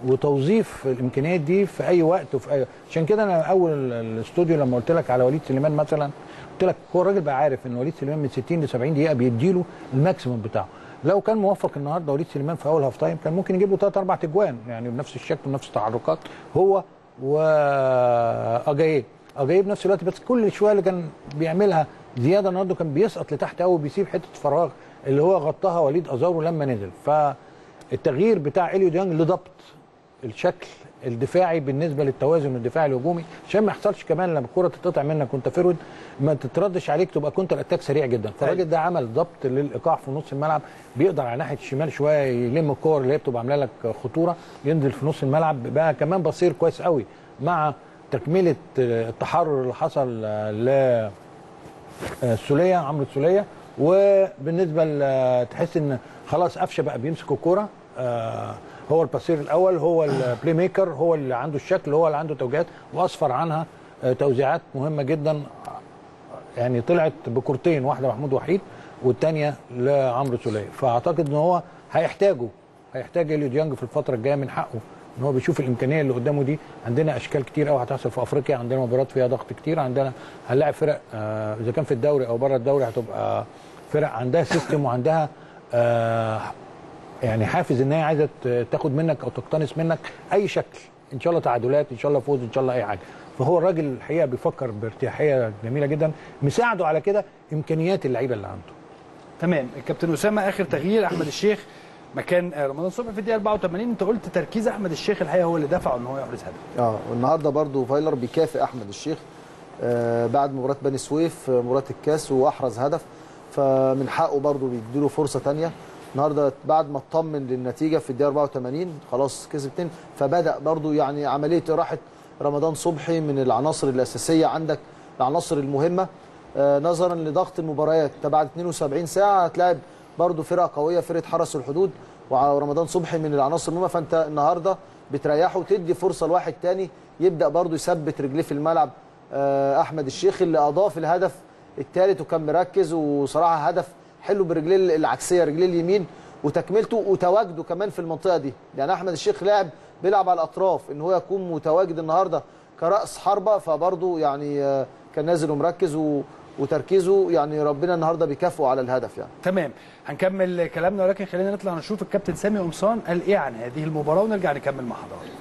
وتوظيف الامكانيات دي في اي وقت وفي اي عشان كده انا اول الاستوديو لما قلت لك على وليد سليمان مثلا قلت لك هو الراجل بقى عارف ان وليد سليمان من 60 ل 70 دقيقه بيديله الماكسيموم بتاعه لو كان موفق النهارده وليد سليمان في اول هاف تايم كان ممكن يجيب له ثلاث اربع تجوان يعني بنفس الشكل ونفس التحركات هو واجاييه اجاييه بنفس الوقت بس كل شويه اللي كان بيعملها زياده النهارده كان بيسقط لتحت قوي بيسيب حته فراغ اللي هو غطاها وليد ازارو لما نزل فالتغيير بتاع اليو ديانج لضبط الشكل الدفاعي بالنسبه للتوازن الدفاعي الهجومي عشان ما يحصلش كمان لما الكره تتقطع منك وانت فرود ما تتردش عليك تبقى كنت الاتاك سريع جدا فالراجل ده عمل ضبط للايقاع في نص الملعب بيقدر على ناحيه الشمال شويه يلم الكور اللي هي بتبقى عامله لك خطوره ينزل في نص الملعب بقى كمان بصير كويس قوي مع تكمله التحرر اللي حصل ل السوليه عمرو السوليه وبالنسبه ل- تحس ان خلاص قفشه بقى بيمسك الكوره آه، هو الباسير الاول هو البلاي ميكر هو اللي عنده الشكل هو اللي عنده توجيهات واصفر عنها آه، توزيعات مهمه جدا يعني طلعت بكورتين واحده محمود وحيد والثانيه لعمرو سوليه فاعتقد ان هو هيحتاجه هيحتاج اليو ديانج في الفتره الجايه من حقه ان هو بيشوف الامكانيه اللي قدامه دي عندنا اشكال كتير قوي هتحصل في افريقيا عندنا مباريات فيها ضغط كتير عندنا هنلاعب فرق آه، اذا كان في الدوري او بره الدوري هتبقى فرق عندها سيستم وعندها آه، يعني حافز ان هي عايزه ت- تاخد منك او تقتنص منك اي شكل ان شاء الله تعادلات ان شاء الله فوز ان شاء الله اي حاجه فهو الراجل الحقيقه بيفكر بارتياحيه جميله جدا مساعده على كده امكانيات اللعيبه اللي عنده تمام الكابتن اسامه اخر تغيير احمد الشيخ مكان آه، رمضان صبحي في الدقيقه 84 انت قلت تركيز احمد الشيخ الحقيقه هو اللي دفعه ان هو يحرز هدف اه والنهارده برضو فايلر بيكافئ احمد الشيخ آه بعد مباراه بني سويف آه، مباراه الكاس واحرز هدف فمن حقه برضو بيديله فرصه تانية النهارده بعد ما اطمن للنتيجه في الدقيقه 84 خلاص كسب اتنين فبدا برضو يعني عمليه راحه رمضان صبحي من العناصر الاساسيه عندك العناصر المهمه آه نظرا لضغط المباريات انت بعد 72 ساعه هتلاعب برضو فرقه قويه فرقه حرس الحدود ورمضان صبحي من العناصر المهمه فانت النهارده بتريحه وتدي فرصه لواحد تاني يبدا برضو يثبت رجليه في الملعب آه، احمد الشيخ اللي اضاف الهدف الثالث وكان مركز وصراحه هدف حلو برجليه العكسيه رجليه اليمين وتكملته وتواجده كمان في المنطقه دي يعني احمد الشيخ لاعب بيلعب على الاطراف ان هو يكون متواجد النهارده كراس حربه فبرضه يعني آه، كان نازل ومركز و... وتركيزه يعني ربنا النهارده بيكافئه على الهدف يعني تمام هنكمل كلامنا ولكن خلينا نطلع نشوف الكابتن سامي قمصان قال ايه عن هذه المباراه ونرجع نكمل مع حضراتكم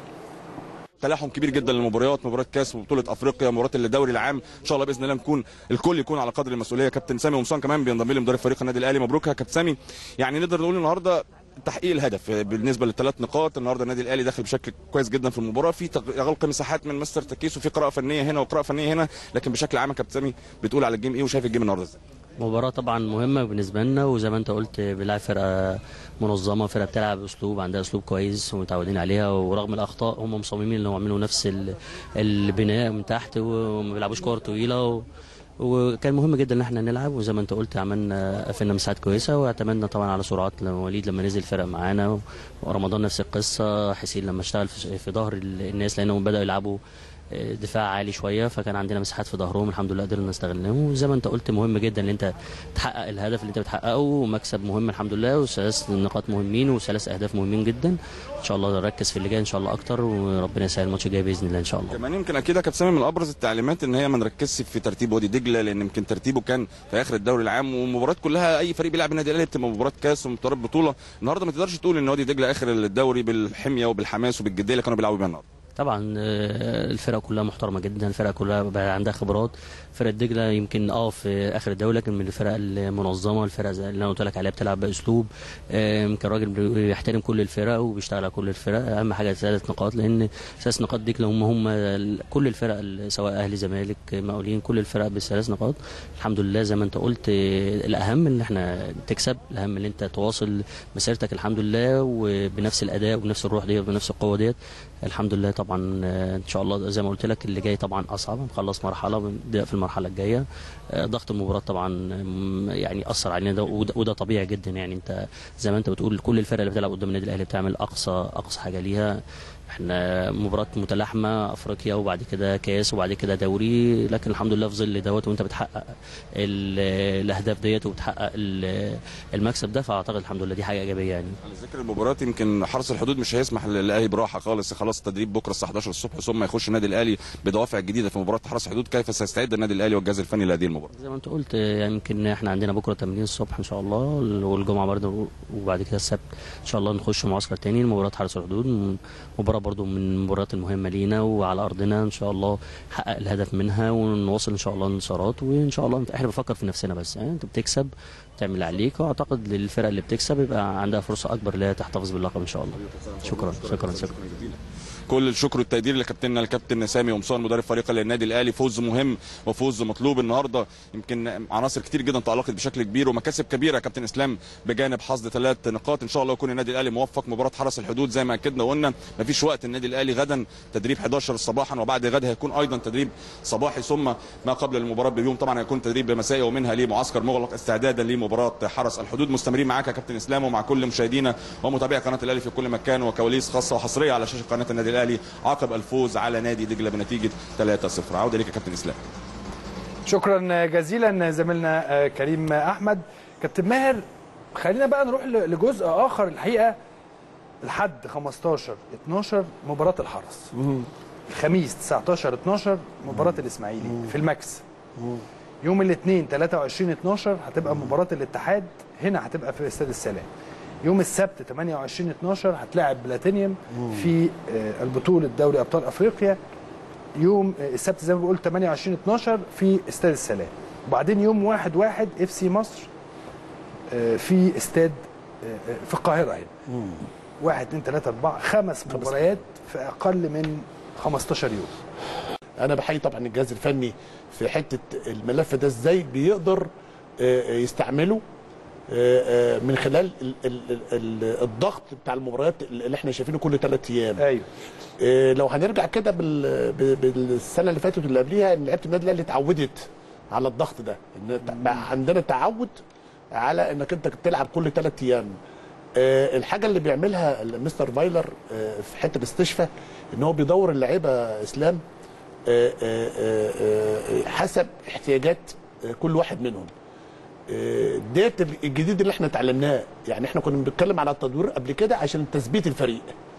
تلاحم كبير جدا للمباريات مباراه كاس وبطوله افريقيا مباراه الدوري العام ان شاء الله باذن الله نكون الكل يكون على قدر المسؤوليه كابتن سامي قمصان كمان بينضم لي مدرب فريق النادي الاهلي مبروك يا كابتن سامي يعني نقدر نقول النهارده تحقيق الهدف بالنسبه للثلاث نقاط النهارده النادي الاهلي داخل بشكل كويس جدا في المباراه في تغ- غلق مساحات من مستر تكيس وفي قراءه فنيه هنا وقراءه فنيه هنا لكن بشكل عام يا كابتن سامي بتقول على الجيم ايه وشايف الجيم النهارده ازاي مباراة طبعا مهمة بالنسبة لنا وزي ما انت قلت بيلعب فرقة منظمة فرقة بتلعب بأسلوب عندها أسلوب كويس ومتعودين عليها ورغم الأخطاء هم مصممين إنهم يعملوا نفس ال- البناء من تحت وما بيلعبوش كور طويلة و وكان مهم جدا ان احنا نلعب وزي ما انت قلت عملنا قفلنا مساحات كويسه واعتمدنا طبعا على سرعات لما وليد لما نزل فرق معانا ورمضان نفس القصه حسين لما اشتغل في في ظهر ال- الناس لانهم بداوا يلعبوا دفاع عالي شويه فكان عندنا مساحات في ظهرهم الحمد لله قدرنا نستغلهم وزي ما انت قلت مهم جدا ان انت تحقق الهدف اللي انت بتحققه ومكسب مهم الحمد لله وثلاث نقاط مهمين وثلاث اهداف مهمين جدا ان شاء الله نركز في اللي جاي ان شاء الله اكتر وربنا يسهل الماتش الجاي باذن الله ان شاء الله كمان يمكن اكيد يا كابتن سامي من ابرز التعليمات ان هي ما نركزش في ترتيب وادي دجله لان يمكن ترتيبه كان في اخر الدوري العام والمباريات كلها اي فريق بيلعب النادي الاهلي بتبقى مباراه كاس ومباراه بطوله النهارده ما تقدرش تقول ان وادي دجله اخر الدوري بالحميه وبالحماس وبالجديه اللي كانوا بيلعبوا بيها النهارده طبعا آه، الفرقه كلها محترمه جدا الفرقه كلها بقى عندها خبرات فرقه دجله يمكن اه في اخر الدوري لكن من الفرق المنظمه الفرقه زي اللي انا قلت لك عليها بتلعب باسلوب آه، يمكن الراجل بيحترم كل الفرق وبيشتغل على كل الفرق اهم حاجه ثلاث نقاط لان ثلاث نقاط دجله هم هم ال- كل الفرق ال- سواء اهلي زمالك مقاولين كل الفرق بالثلاث نقاط الحمد لله زي ما انت قلت آه، الاهم ان احنا تكسب الاهم ان انت تواصل مسيرتك الحمد لله وبنفس الاداء وبنفس الروح ديت وبنفس القوه ديت الحمد لله طبعا آه، ان شاء الله زي ما قلت لك اللي جاي طبعا اصعب نخلص مرحله ونبدا في المرحله الجايه آه، ضغط المباراه طبعا آم، يعني اثر علينا ده وده, وده طبيعي جدا يعني انت زي ما انت بتقول كل الفرق اللي بتلعب قدام النادي الاهلي بتعمل اقصى اقصى حاجه ليها احنا مباراه متلاحمه افريقيا وبعد كده كاس وبعد كده دوري لكن الحمد لله في ظل دوت وانت بتحقق ال- الاهداف ديت وبتحقق ال- المكسب ده فاعتقد الحمد لله دي حاجه ايجابيه يعني على ذكر المباريات يمكن حرس الحدود مش هيسمح للاهلي براحه خالص خلاص التدريب بكره الساعه 11 الصبح ثم يخش النادي الاهلي بدوافع جديده في مباراه حرس الحدود كيف سيستعد النادي الاهلي والجهاز الفني لهذه المباراه زي ما انت قلت يعني يمكن احنا عندنا بكره تمرين الصبح ان شاء الله والجمعه برضه وبعد كده السبت ان شاء الله نخش معسكر تاني مباراه حرس الحدود م- مباراه برضه من المباريات المهمه لينا وعلى ارضنا ان شاء الله نحقق الهدف منها ونوصل ان شاء الله انتصارات وان شاء الله احنا بنفكر في نفسنا بس يعني انت بتكسب تعمل اللي عليك واعتقد للفرق اللي بتكسب يبقى عندها فرصه اكبر لا تحتفظ باللقب ان شاء الله شكرا شكرا شكرا كل الشكر والتقدير لكابتننا الكابتن سامي قمصان مدرب فريق النادي الاهلي فوز مهم وفوز مطلوب النهارده يمكن عناصر كتير جدا تالقت بشكل كبير ومكاسب كبيره يا كابتن اسلام بجانب حصد ثلاث نقاط ان شاء الله يكون النادي الاهلي موفق مباراه حرس الحدود زي ما اكدنا وقلنا مفيش وقت النادي الاهلي غدا تدريب 11 صباحا وبعد غد هيكون ايضا تدريب صباحي ثم ما قبل المباراه بيوم طبعا هيكون تدريب مسائي ومنها لمعسكر مغلق استعدادا لمباراه حرس الحدود مستمرين معاك يا كابتن اسلام ومع كل مشاهدينا ومتابعي قناه الاهلي في كل مكان وكواليس خاصه وحصريه على شاشه قناه النادي الاهلي عقب الفوز على نادي دجله بنتيجه 3-0 عوده ليك يا كابتن اسلام شكرا جزيلا زميلنا آه، كريم احمد كابتن ماهر خلينا بقى نروح ل- لجزء اخر الحقيقه لحد 15 12 مباراه الحرس الخميس 19 12 مباراه الاسماعيلي في الماكس يوم الاثنين 23 12 هتبقى مباراه الاتحاد هنا هتبقى في استاد السلام يوم السبت 28 12 هتلاعب بلاتينيوم في آه، البطوله دوري ابطال افريقيا يوم آه، السبت زي ما بقول 28 12 في استاد السلام وبعدين يوم 1 1 اف سي مصر آه، في استاد آه، آه، في القاهره هنا 1 2 3 4 خمس مباريات في اقل من 15 يوم انا بحيي طبعا الجهاز الفني في حته الملف ده ازاي بيقدر آه، آه، يستعمله آه، آه، من خلال ال- ال- ال- ال- الضغط بتاع المباريات اللي احنا شايفينه كل ثلاث ايام ايوه آه، لو هنرجع كده بال- ب- بالسنه اللي فاتت واللي قبليها ان لعيبه النادي الاهلي اتعودت على الضغط ده ان تع- بقى عندنا تعود على انك انت تلعب كل ثلاث ايام آه، الحاجه اللي بيعملها مستر فايلر آه، في حته الاستشفاء ان هو بيدور اللعيبه اسلام آه، آه، آه، آه، حسب احتياجات آه، كل واحد منهم آه، ديت الجديد اللي احنا اتعلمناه يعني احنا كنا بنتكلم على التدوير قبل كده عشان تثبيت الفريق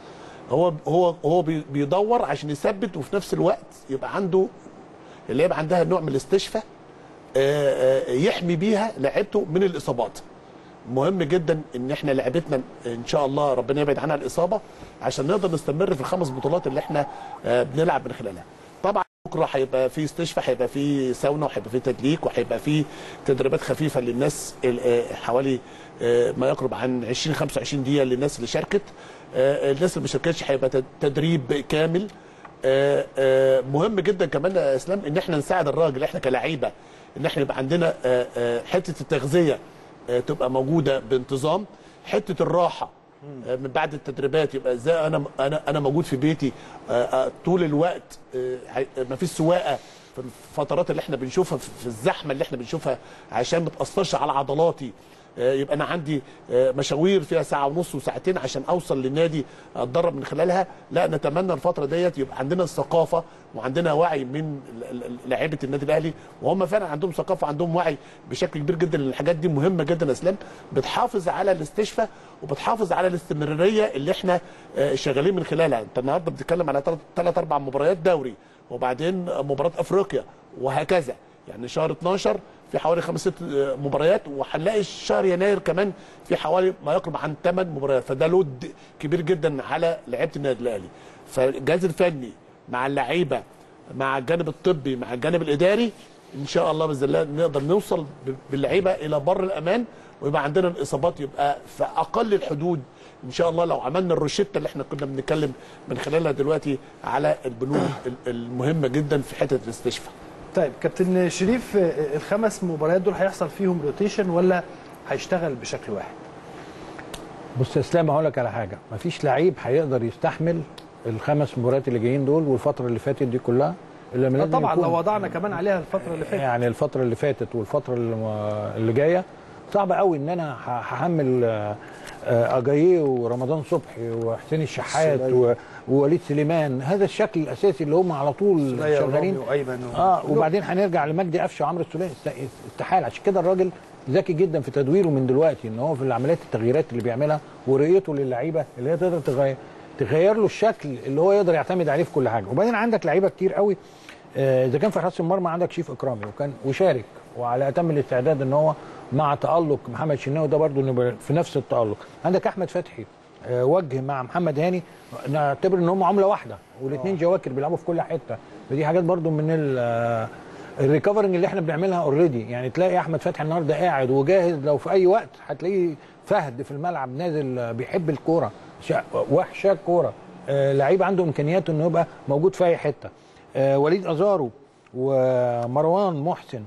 هو هو هو بي- بيدور عشان يثبت وفي نفس الوقت يبقى عنده اللي يبقى عندها نوع من الاستشفاء آه، آه، يحمي بيها لعيبته من الاصابات مهم جدا ان احنا لعبتنا ان شاء الله ربنا يبعد عنها الاصابه عشان نقدر نستمر في الخمس بطولات اللي احنا آه، بنلعب من خلالها طبعا بكره هيبقى في استشفاء هيبقى في ساونا وهيبقى في تدليك وهيبقى في تدريبات خفيفه للناس ال- آه، حوالي آه، ما يقرب عن 20 25 دقيقه للناس اللي شاركت آه، الناس اللي ما شاركتش هيبقى تد- تدريب كامل آه، آه، مهم جدا كمان يا اسلام ان احنا نساعد الراجل احنا كلاعيبه ان احنا يبقى عندنا آه، آه، حته التغذيه آه، تبقى موجوده بانتظام حته الراحه آه، من بعد التدريبات يبقى ازاي انا انا انا موجود في بيتي آه، آه، طول الوقت ما فيش سواقه في الفترات اللي احنا بنشوفها في في الزحمه اللي احنا بنشوفها عشان ما تاثرش على عضلاتي آه، يبقى انا عندي آه، مشاوير فيها ساعه ونص وساعتين عشان اوصل للنادي اتدرب من خلالها لا نتمنى الفتره ديت يبقى عندنا الثقافه وعندنا وعي من ال- ال- لعيبه النادي الاهلي وهم فعلا عندهم ثقافه وعندهم وعي بشكل كبير جدا لان الحاجات دي مهمه جدا يا اسلام بتحافظ على الاستشفاء وبتحافظ على الاستمراريه اللي احنا آه، شغالين من خلالها انت النهارده بتتكلم على ثلاث اربع مباريات دوري وبعدين مباراه افريقيا وهكذا يعني شهر 12 في حوالي خمس ست آه، مباريات وهنلاقي شهر يناير كمان في حوالي ما يقرب عن ثمان مباريات فده لود كبير جدا على لعيبه النادي الاهلي فالجهاز الفني مع اللعيبه مع الجانب الطبي مع الجانب الاداري ان شاء الله باذن الله نقدر نوصل ب- باللعيبه الى بر الامان ويبقى عندنا الاصابات يبقى في اقل الحدود ان شاء الله لو عملنا الروشته اللي احنا كنا بنتكلم من خلالها دلوقتي على البنود ال- المهمه جدا في حته الاستشفاء طيب كابتن شريف آه، الخمس مباريات دول هيحصل فيهم روتيشن ولا هيشتغل بشكل واحد؟ بص يا اسلام هقول لك على حاجه مفيش لعيب هيقدر يستحمل الخمس مباريات اللي جايين دول والفتره اللي فاتت دي كلها الا لما آه، لازم طبعا يكون- لو وضعنا كمان عليها الفتره اللي فاتت يعني الفتره اللي فاتت والفتره اللي, اللي جايه صعب قوي ان انا ه- هحمل آه، آه، اجاييه ورمضان صبحي وحسين الشحات و- ووليد سليمان هذا الشكل الاساسي اللي هم على طول سلية شغالين ورامي وايمن و- اه وبعدين هنرجع لمجدي قفشه وعمرو السوليه است- استحاله عشان كده الراجل ذكي جدا في تدويره من دلوقتي ان هو في العمليات التغييرات اللي بيعملها ورؤيته للعيبه اللي هي تقدر تغير تغير له الشكل اللي هو يقدر يعتمد عليه في كل حاجه وبعدين عندك لعيبه كتير قوي آه، اذا كان في حراسه المرمى عندك شيف اكرامي وكان وشارك وعلى اتم الاستعداد ان هو مع تالق محمد شناوي ده برضه نبقى في نفس التالق عندك احمد فتحي آه، وجه مع محمد هاني نعتبر ان هم عمله واحده والاثنين جواكر بيلعبوا في كل حته فدي حاجات برضه من ال- آه، الريكفرنج اللي احنا بنعملها اوريدي يعني تلاقي احمد فتحي النهارده قاعد وجاهز لو في اي وقت هتلاقيه فهد في الملعب نازل آه، بيحب الكوره شا- وحشه كوره آه، لعيب عنده امكانيات انه يبقى موجود في اي حته آه، وليد ازارو ومروان محسن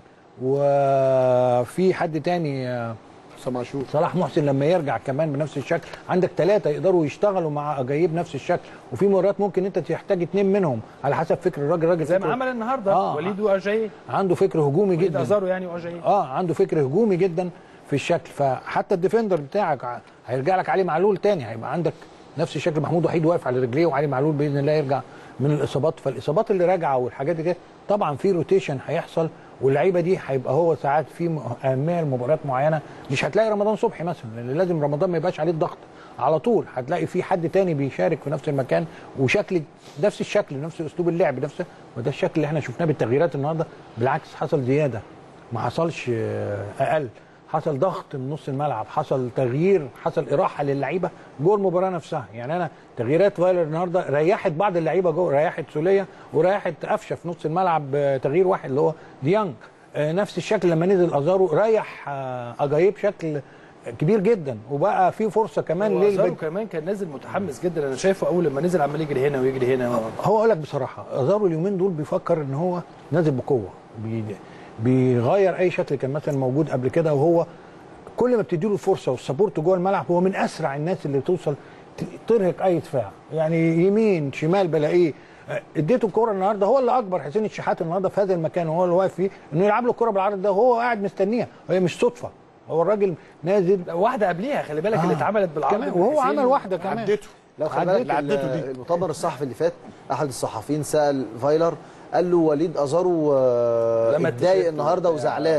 وفي حد تاني آه، سامع شو صلاح محسن لما يرجع كمان بنفس الشكل عندك ثلاثه يقدروا يشتغلوا مع اجايب نفس الشكل وفي مرات ممكن انت تحتاج اثنين منهم على حسب فكر الراجل راجل زي ما فكره- عمل النهارده آه. وليد واجاي عنده فكر هجومي وليد جدا ازارو يعني واجاي اه عنده فكر هجومي جدا في الشكل فحتى الديفندر بتاعك ع- هيرجع لك علي معلول تاني هيبقى عندك نفس الشكل محمود وحيد واقف على رجليه وعلي معلول باذن الله يرجع من الاصابات فالاصابات اللي راجعه والحاجات دي طبعا في روتيشن هيحصل واللعيبه دي هيبقى هو ساعات في م- اهميه لمباريات معينه مش هتلاقي رمضان صبحي مثلا لان لازم رمضان ما يبقاش عليه الضغط على طول هتلاقي في حد تاني بيشارك في نفس المكان وشكل نفس الشكل نفس اسلوب اللعب نفس وده الشكل اللي احنا شفناه بالتغييرات النهارده بالعكس حصل زياده ما حصلش آه، اقل حصل ضغط من نص الملعب حصل تغيير حصل اراحه للعيبه جوه المباراه نفسها يعني انا تغييرات فايلر النهارده ريحت بعض اللعيبه جوه ريحت سوليه وريحت قفشه في نص الملعب آه، تغيير واحد اللي هو ديانج آه، نفس الشكل لما نزل ازارو ريح آه، اجايب بشكل كبير جدا وبقى في فرصه كمان وازارو للبد... كمان كان نازل متحمس جدا انا شايفه اول لما نزل عمال يجري هنا ويجري هنا هو اقول لك بصراحه ازارو اليومين دول بيفكر ان هو نازل بقوه بي... بيغير اي شكل كان مثلا موجود قبل كده وهو كل ما بتديله الفرصه والسبورت جوه الملعب هو من اسرع الناس اللي توصل ت- ترهق اي دفاع يعني يمين شمال بلاقيه آه، اديته الكوره النهارده هو اللي اكبر حسين الشحات النهارده في هذا المكان وهو اللي واقف فيه انه يلعب له الكوره بالعرض ده وهو قاعد مستنيها هي مش صدفه هو الراجل نازل واحده قبليها خلي بالك آه. اللي اتعملت بالعرض كمان وهو بحسين عمل واحده كمان عدته لو خلي عدته- بالك عدته ال- دي. المؤتمر الصحفي اللي فات احد الصحفيين سال فايلر قال له وليد ازارو آه، لما اتضايق التيشيرت النهارده وزعلان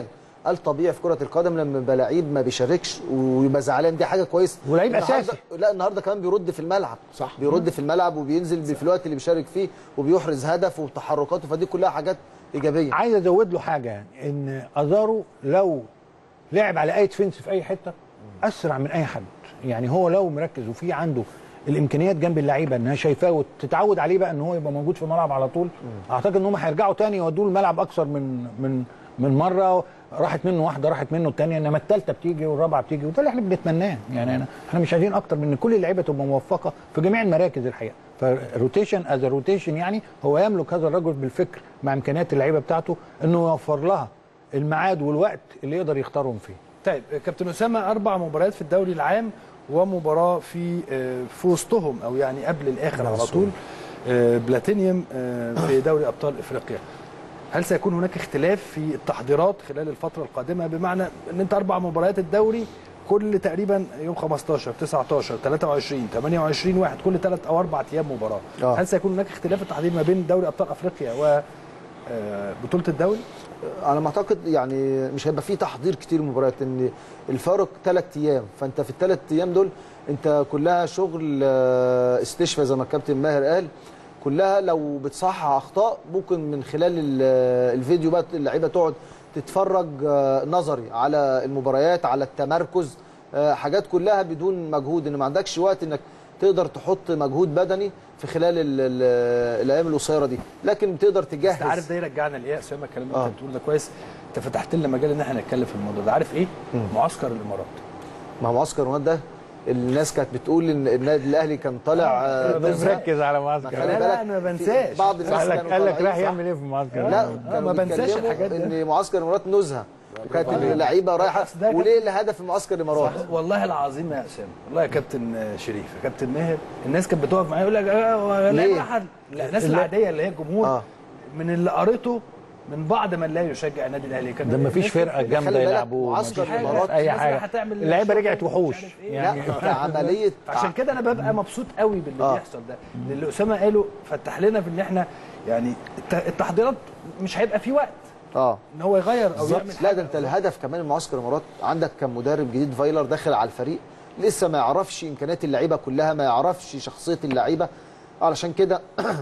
قال طبيعي في كره القدم لما يبقى لعيب ما بيشاركش ويبقى زعلان دي حاجه كويسه ولعيب النهاردة- أساسي. لا النهارده كمان بيرد في الملعب صح. بيرد في الملعب وبينزل في الوقت اللي بيشارك فيه وبيحرز هدف وتحركاته فدي كلها حاجات ايجابيه عايز ازود له حاجه يعني ان ازارو لو لعب على اي ديفنس في اي حته اسرع من اي حد يعني هو لو مركز وفي عنده الامكانيات جنب اللعيبه انها شايفاه وتتعود عليه بقى ان هو يبقى موجود في الملعب على طول اعتقد ان هم هيرجعوا تاني يودوه الملعب اكثر من من من مره راحت منه واحده راحت منه الثانيه انما الثالثه بتيجي والرابعه بتيجي وده اللي احنا بنتمناه يعني أنا احنا مش عايزين اكتر من ان كل اللعيبه تبقى موفقه في جميع المراكز الحقيقه فالروتيشن از روتيشن يعني هو يملك هذا الرجل بالفكر مع امكانيات اللعيبه بتاعته انه يوفر لها الميعاد والوقت اللي يقدر يختارهم فيه طيب كابتن اسامه اربع مباريات في الدوري العام ومباراه في آه، في وسطهم او يعني قبل الاخر على طول آه، بلاتينيوم آه، في دوري ابطال افريقيا هل سيكون هناك اختلاف في التحضيرات خلال الفتره القادمه بمعنى ان انت اربع مباريات الدوري كل تقريبا يوم 15 19 23 28 واحد كل ثلاث او اربع ايام مباراه آه. هل سيكون هناك اختلاف التحضير ما بين دوري ابطال افريقيا و آه، بطوله الدوري على ما اعتقد يعني مش هيبقى فيه تحضير كتير مباريات ان الفارق ثلاث ايام فانت في الثلاث ايام دول انت كلها شغل آه، استشفاء زي ما الكابتن ماهر قال كلها لو بتصحح اخطاء ممكن من خلال ال- الفيديو بقى اللعيبه تقعد تتفرج آه، نظري على المباريات على التمركز آه، حاجات كلها بدون مجهود ان ما عندكش وقت انك تقدر تحط مجهود بدني في خلال ال ال الايام القصيره دي لكن تقدر تجهز بس عارف ده يرجعنا لايه يا اسامه الكلام اللي آه. انت بتقوله ده كويس انت فتحت لنا مجال ان احنا نتكلم في الموضوع ده عارف ايه؟ معسكر الامارات ما هو معسكر الامارات ده الناس كانت بتقول ان النادي الاهلي كان طالع آه، نزهة. مركز على معسكر خلي لا، بالك لا، أنا ما في بنساش. بعض الناس قال لك كانوا قال لك طالعين راح صح. يعمل ايه في المعسكر لا آه، كانوا ما بنساش بيتكلموا الحاجات دي. ان معسكر الامارات نزهه وكانت اللعيبه رايحه بس ده كان- وليه الهدف من معسكر الامارات والله العظيم يا اسامه والله يا كابتن آه، شريف يا كابتن ماهر الناس كانت بتقف معايا يقول لك آه، لا ليه؟ ولا حد لا الناس العاديه اللي هي الجمهور آه. من اللي قريته من بعض من لا يشجع النادي الاهلي كان ده مفيش الناس فرقه كانت- جامده خلي بالك يلعبوا معسكر مفيش الإمارات اي الناس حاجه رايحة تعمل اللعيبه شغل رجعت ومش وحوش عارف إيه. يعني لا كعمليه عشان كده انا ببقى مبسوط قوي باللي آه. بيحصل ده اللي اسامه قاله فتح لنا في ان احنا يعني الت- التحضيرات مش هيبقى في وقت اه ان هو يغير او يعمل لا ده انت الهدف كمان من معسكر الامارات عندك كان مدرب جديد فايلر داخل على الفريق لسه ما يعرفش امكانيات اللعيبه كلها ما يعرفش شخصيه اللعيبه علشان كده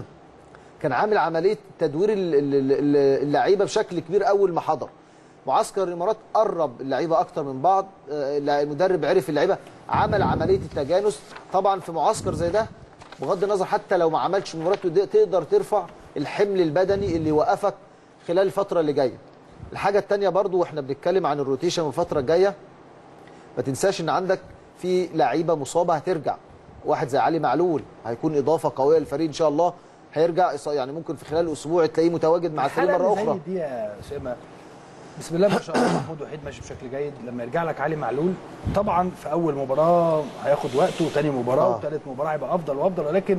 كان عامل عمليه تدوير ال- ال- ال- اللعيبه بشكل كبير اول ما حضر معسكر الامارات قرب اللعيبه اكتر من بعض آه، المدرب عرف اللعيبه عمل عمليه التجانس طبعا في معسكر زي ده بغض النظر حتى لو ما عملش مباراه ودي- تقدر ترفع الحمل البدني اللي يوقفك خلال الفتره اللي جايه الحاجه الثانيه برضو واحنا بنتكلم عن الروتيشن الفتره الجايه ما تنساش ان عندك في لعيبه مصابه هترجع واحد زي علي معلول هيكون اضافه قويه للفريق ان شاء الله هيرجع إص- يعني ممكن في خلال اسبوع تلاقيه متواجد مع الفريق الحالة مره اللي اخرى زي دي يا اسامه بسم الله ما شاء الله محمود وحيد ماشي بشكل جيد لما يرجع لك علي معلول طبعا في اول مباراه هياخد وقته وثاني مباراه آه. وثالث مباراه هيبقى افضل وافضل ولكن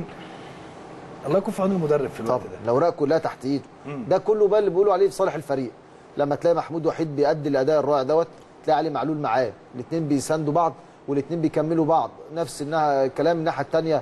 الله يكون في عون المدرب في الوقت طبعا ده الاوراق كلها تحت ايده ده كله بقى اللي بيقولوا عليه في صالح الفريق لما تلاقي محمود وحيد بيأدي الاداء الرائع دوت تلاقي علي معلول معاه الاثنين بيساندوا بعض والاثنين بيكملوا بعض نفس انها كلام الناحيه الثانيه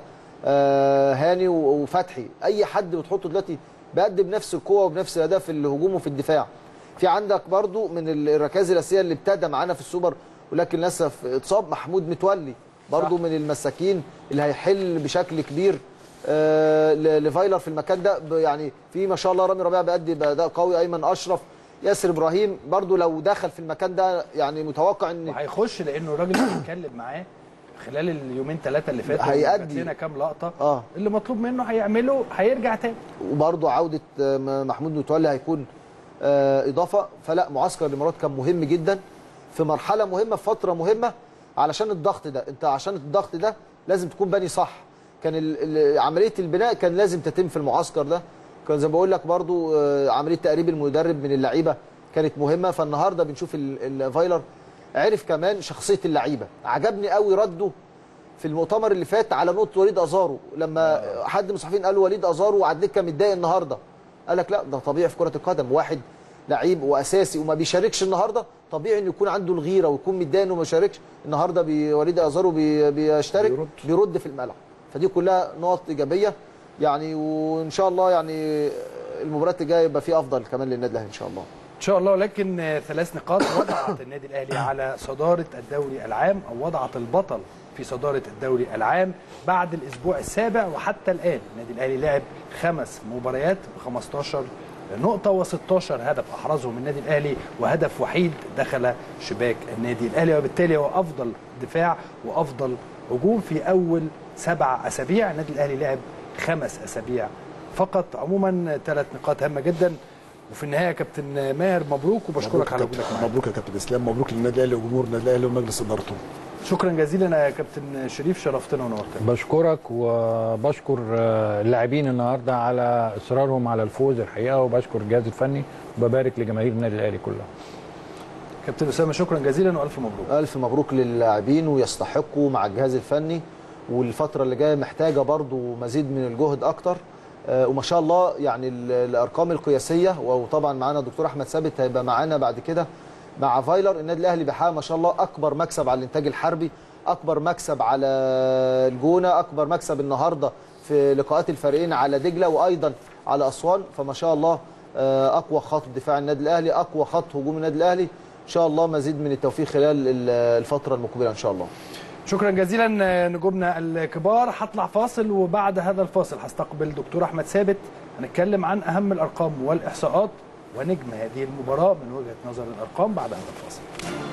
هاني و- وفتحي اي حد بتحطه دلوقتي بيأدي بنفس القوه وبنفس الاداء في الهجوم وفي الدفاع في عندك برضو من الركائز الاساسيه اللي ابتدى معانا في السوبر ولكن للاسف اتصاب محمود متولي برضو من المساكين اللي هيحل بشكل كبير آه، ل- لفايلر في المكان ده ب- يعني في ما شاء الله رامي ربيعه بيأدي بأداء قوي ايمن اشرف ياسر ابراهيم برضو لو دخل في المكان ده يعني متوقع ان وهيخش لانه الراجل اللي بيتكلم معاه خلال اليومين ثلاثه اللي فاتوا هيأدي. جات لنا كام لقطه اه اللي مطلوب منه هيعمله هيرجع تاني وبرضو عوده آه، م- محمود متولي هيكون آه، اضافه فلا معسكر الامارات كان مهم جدا في مرحله مهمه في فتره مهمه علشان الضغط ده انت عشان الضغط ده لازم تكون باني صح كان ال- ال- عمليه البناء كان لازم تتم في المعسكر ده كان زي ما بقول لك برضو آه، عمليه تقريب المدرب من اللعيبه كانت مهمه فالنهارده بنشوف ال- الفايلر عرف كمان شخصيه اللعيبه عجبني قوي رده في المؤتمر اللي فات على نقطه وليد ازارو لما حد من الصحفيين قال وليد ازارو وعد لك متضايق النهارده قال لك لا ده طبيعي في كره القدم واحد لعيب واساسي وما بيشاركش النهارده طبيعي انه يكون عنده الغيره ويكون متضايق انه ما شاركش النهارده بي وليد ازارو بي بيشترك بيرد. بيرد في الملعب فدي كلها نقط ايجابيه يعني وان شاء الله يعني المباريات الجايه يبقى في افضل كمان للنادي الاهلي ان شاء الله ان شاء الله لكن آه، ثلاث نقاط وضعت النادي الاهلي على صداره الدوري العام او وضعت البطل في صداره الدوري العام بعد الاسبوع السابع وحتى الان النادي الاهلي لعب خمس مباريات ب 15 نقطة و16 هدف أحرزهم النادي الأهلي وهدف وحيد دخل شباك النادي الأهلي وبالتالي هو أفضل دفاع وأفضل هجوم في أول سبع أسابيع النادي الأهلي لعب خمس أسابيع فقط عموما ثلاث نقاط هامة جدا وفي النهاية يا كابتن ماهر مبروك وبشكرك مبروك على يا كابتن- وجودك معانا مبروك يا كابتن اسلام مبروك للنادي الاهلي وجمهور النادي الاهلي ومجلس ادارته شكرا جزيلا يا كابتن شريف شرفتنا ونورتنا بشكرك وبشكر آه، اللاعبين النهارده على اصرارهم على الفوز الحقيقه وبشكر الجهاز الفني وببارك لجماهير النادي الاهلي كلها كابتن أسامة شكرا جزيلا وألف مبروك الف مبروك للاعبين ويستحقوا مع الجهاز الفني والفتره اللي جايه محتاجه برضو مزيد من الجهد اكتر آه، وما شاء الله يعني ال- الارقام القياسيه وطبعا معانا دكتور احمد ثابت هيبقى معانا بعد كده مع فايلر النادي الاهلي بيحقق ما شاء الله اكبر مكسب على الانتاج الحربي اكبر مكسب على الجونه اكبر مكسب النهارده في لقاءات الفريقين على دجله وايضا على اسوان فما شاء الله آه، اقوى خط دفاع النادي الاهلي اقوى خط هجوم النادي الاهلي ان شاء الله مزيد من التوفيق خلال ال- الفتره المقبله ان شاء الله شكرا جزيلا نجومنا الكبار هطلع فاصل وبعد هذا الفاصل هستقبل دكتور احمد ثابت هنتكلم عن اهم الارقام والاحصاءات ونجم هذه المباراه من وجهه نظر الارقام بعد هذا الفاصل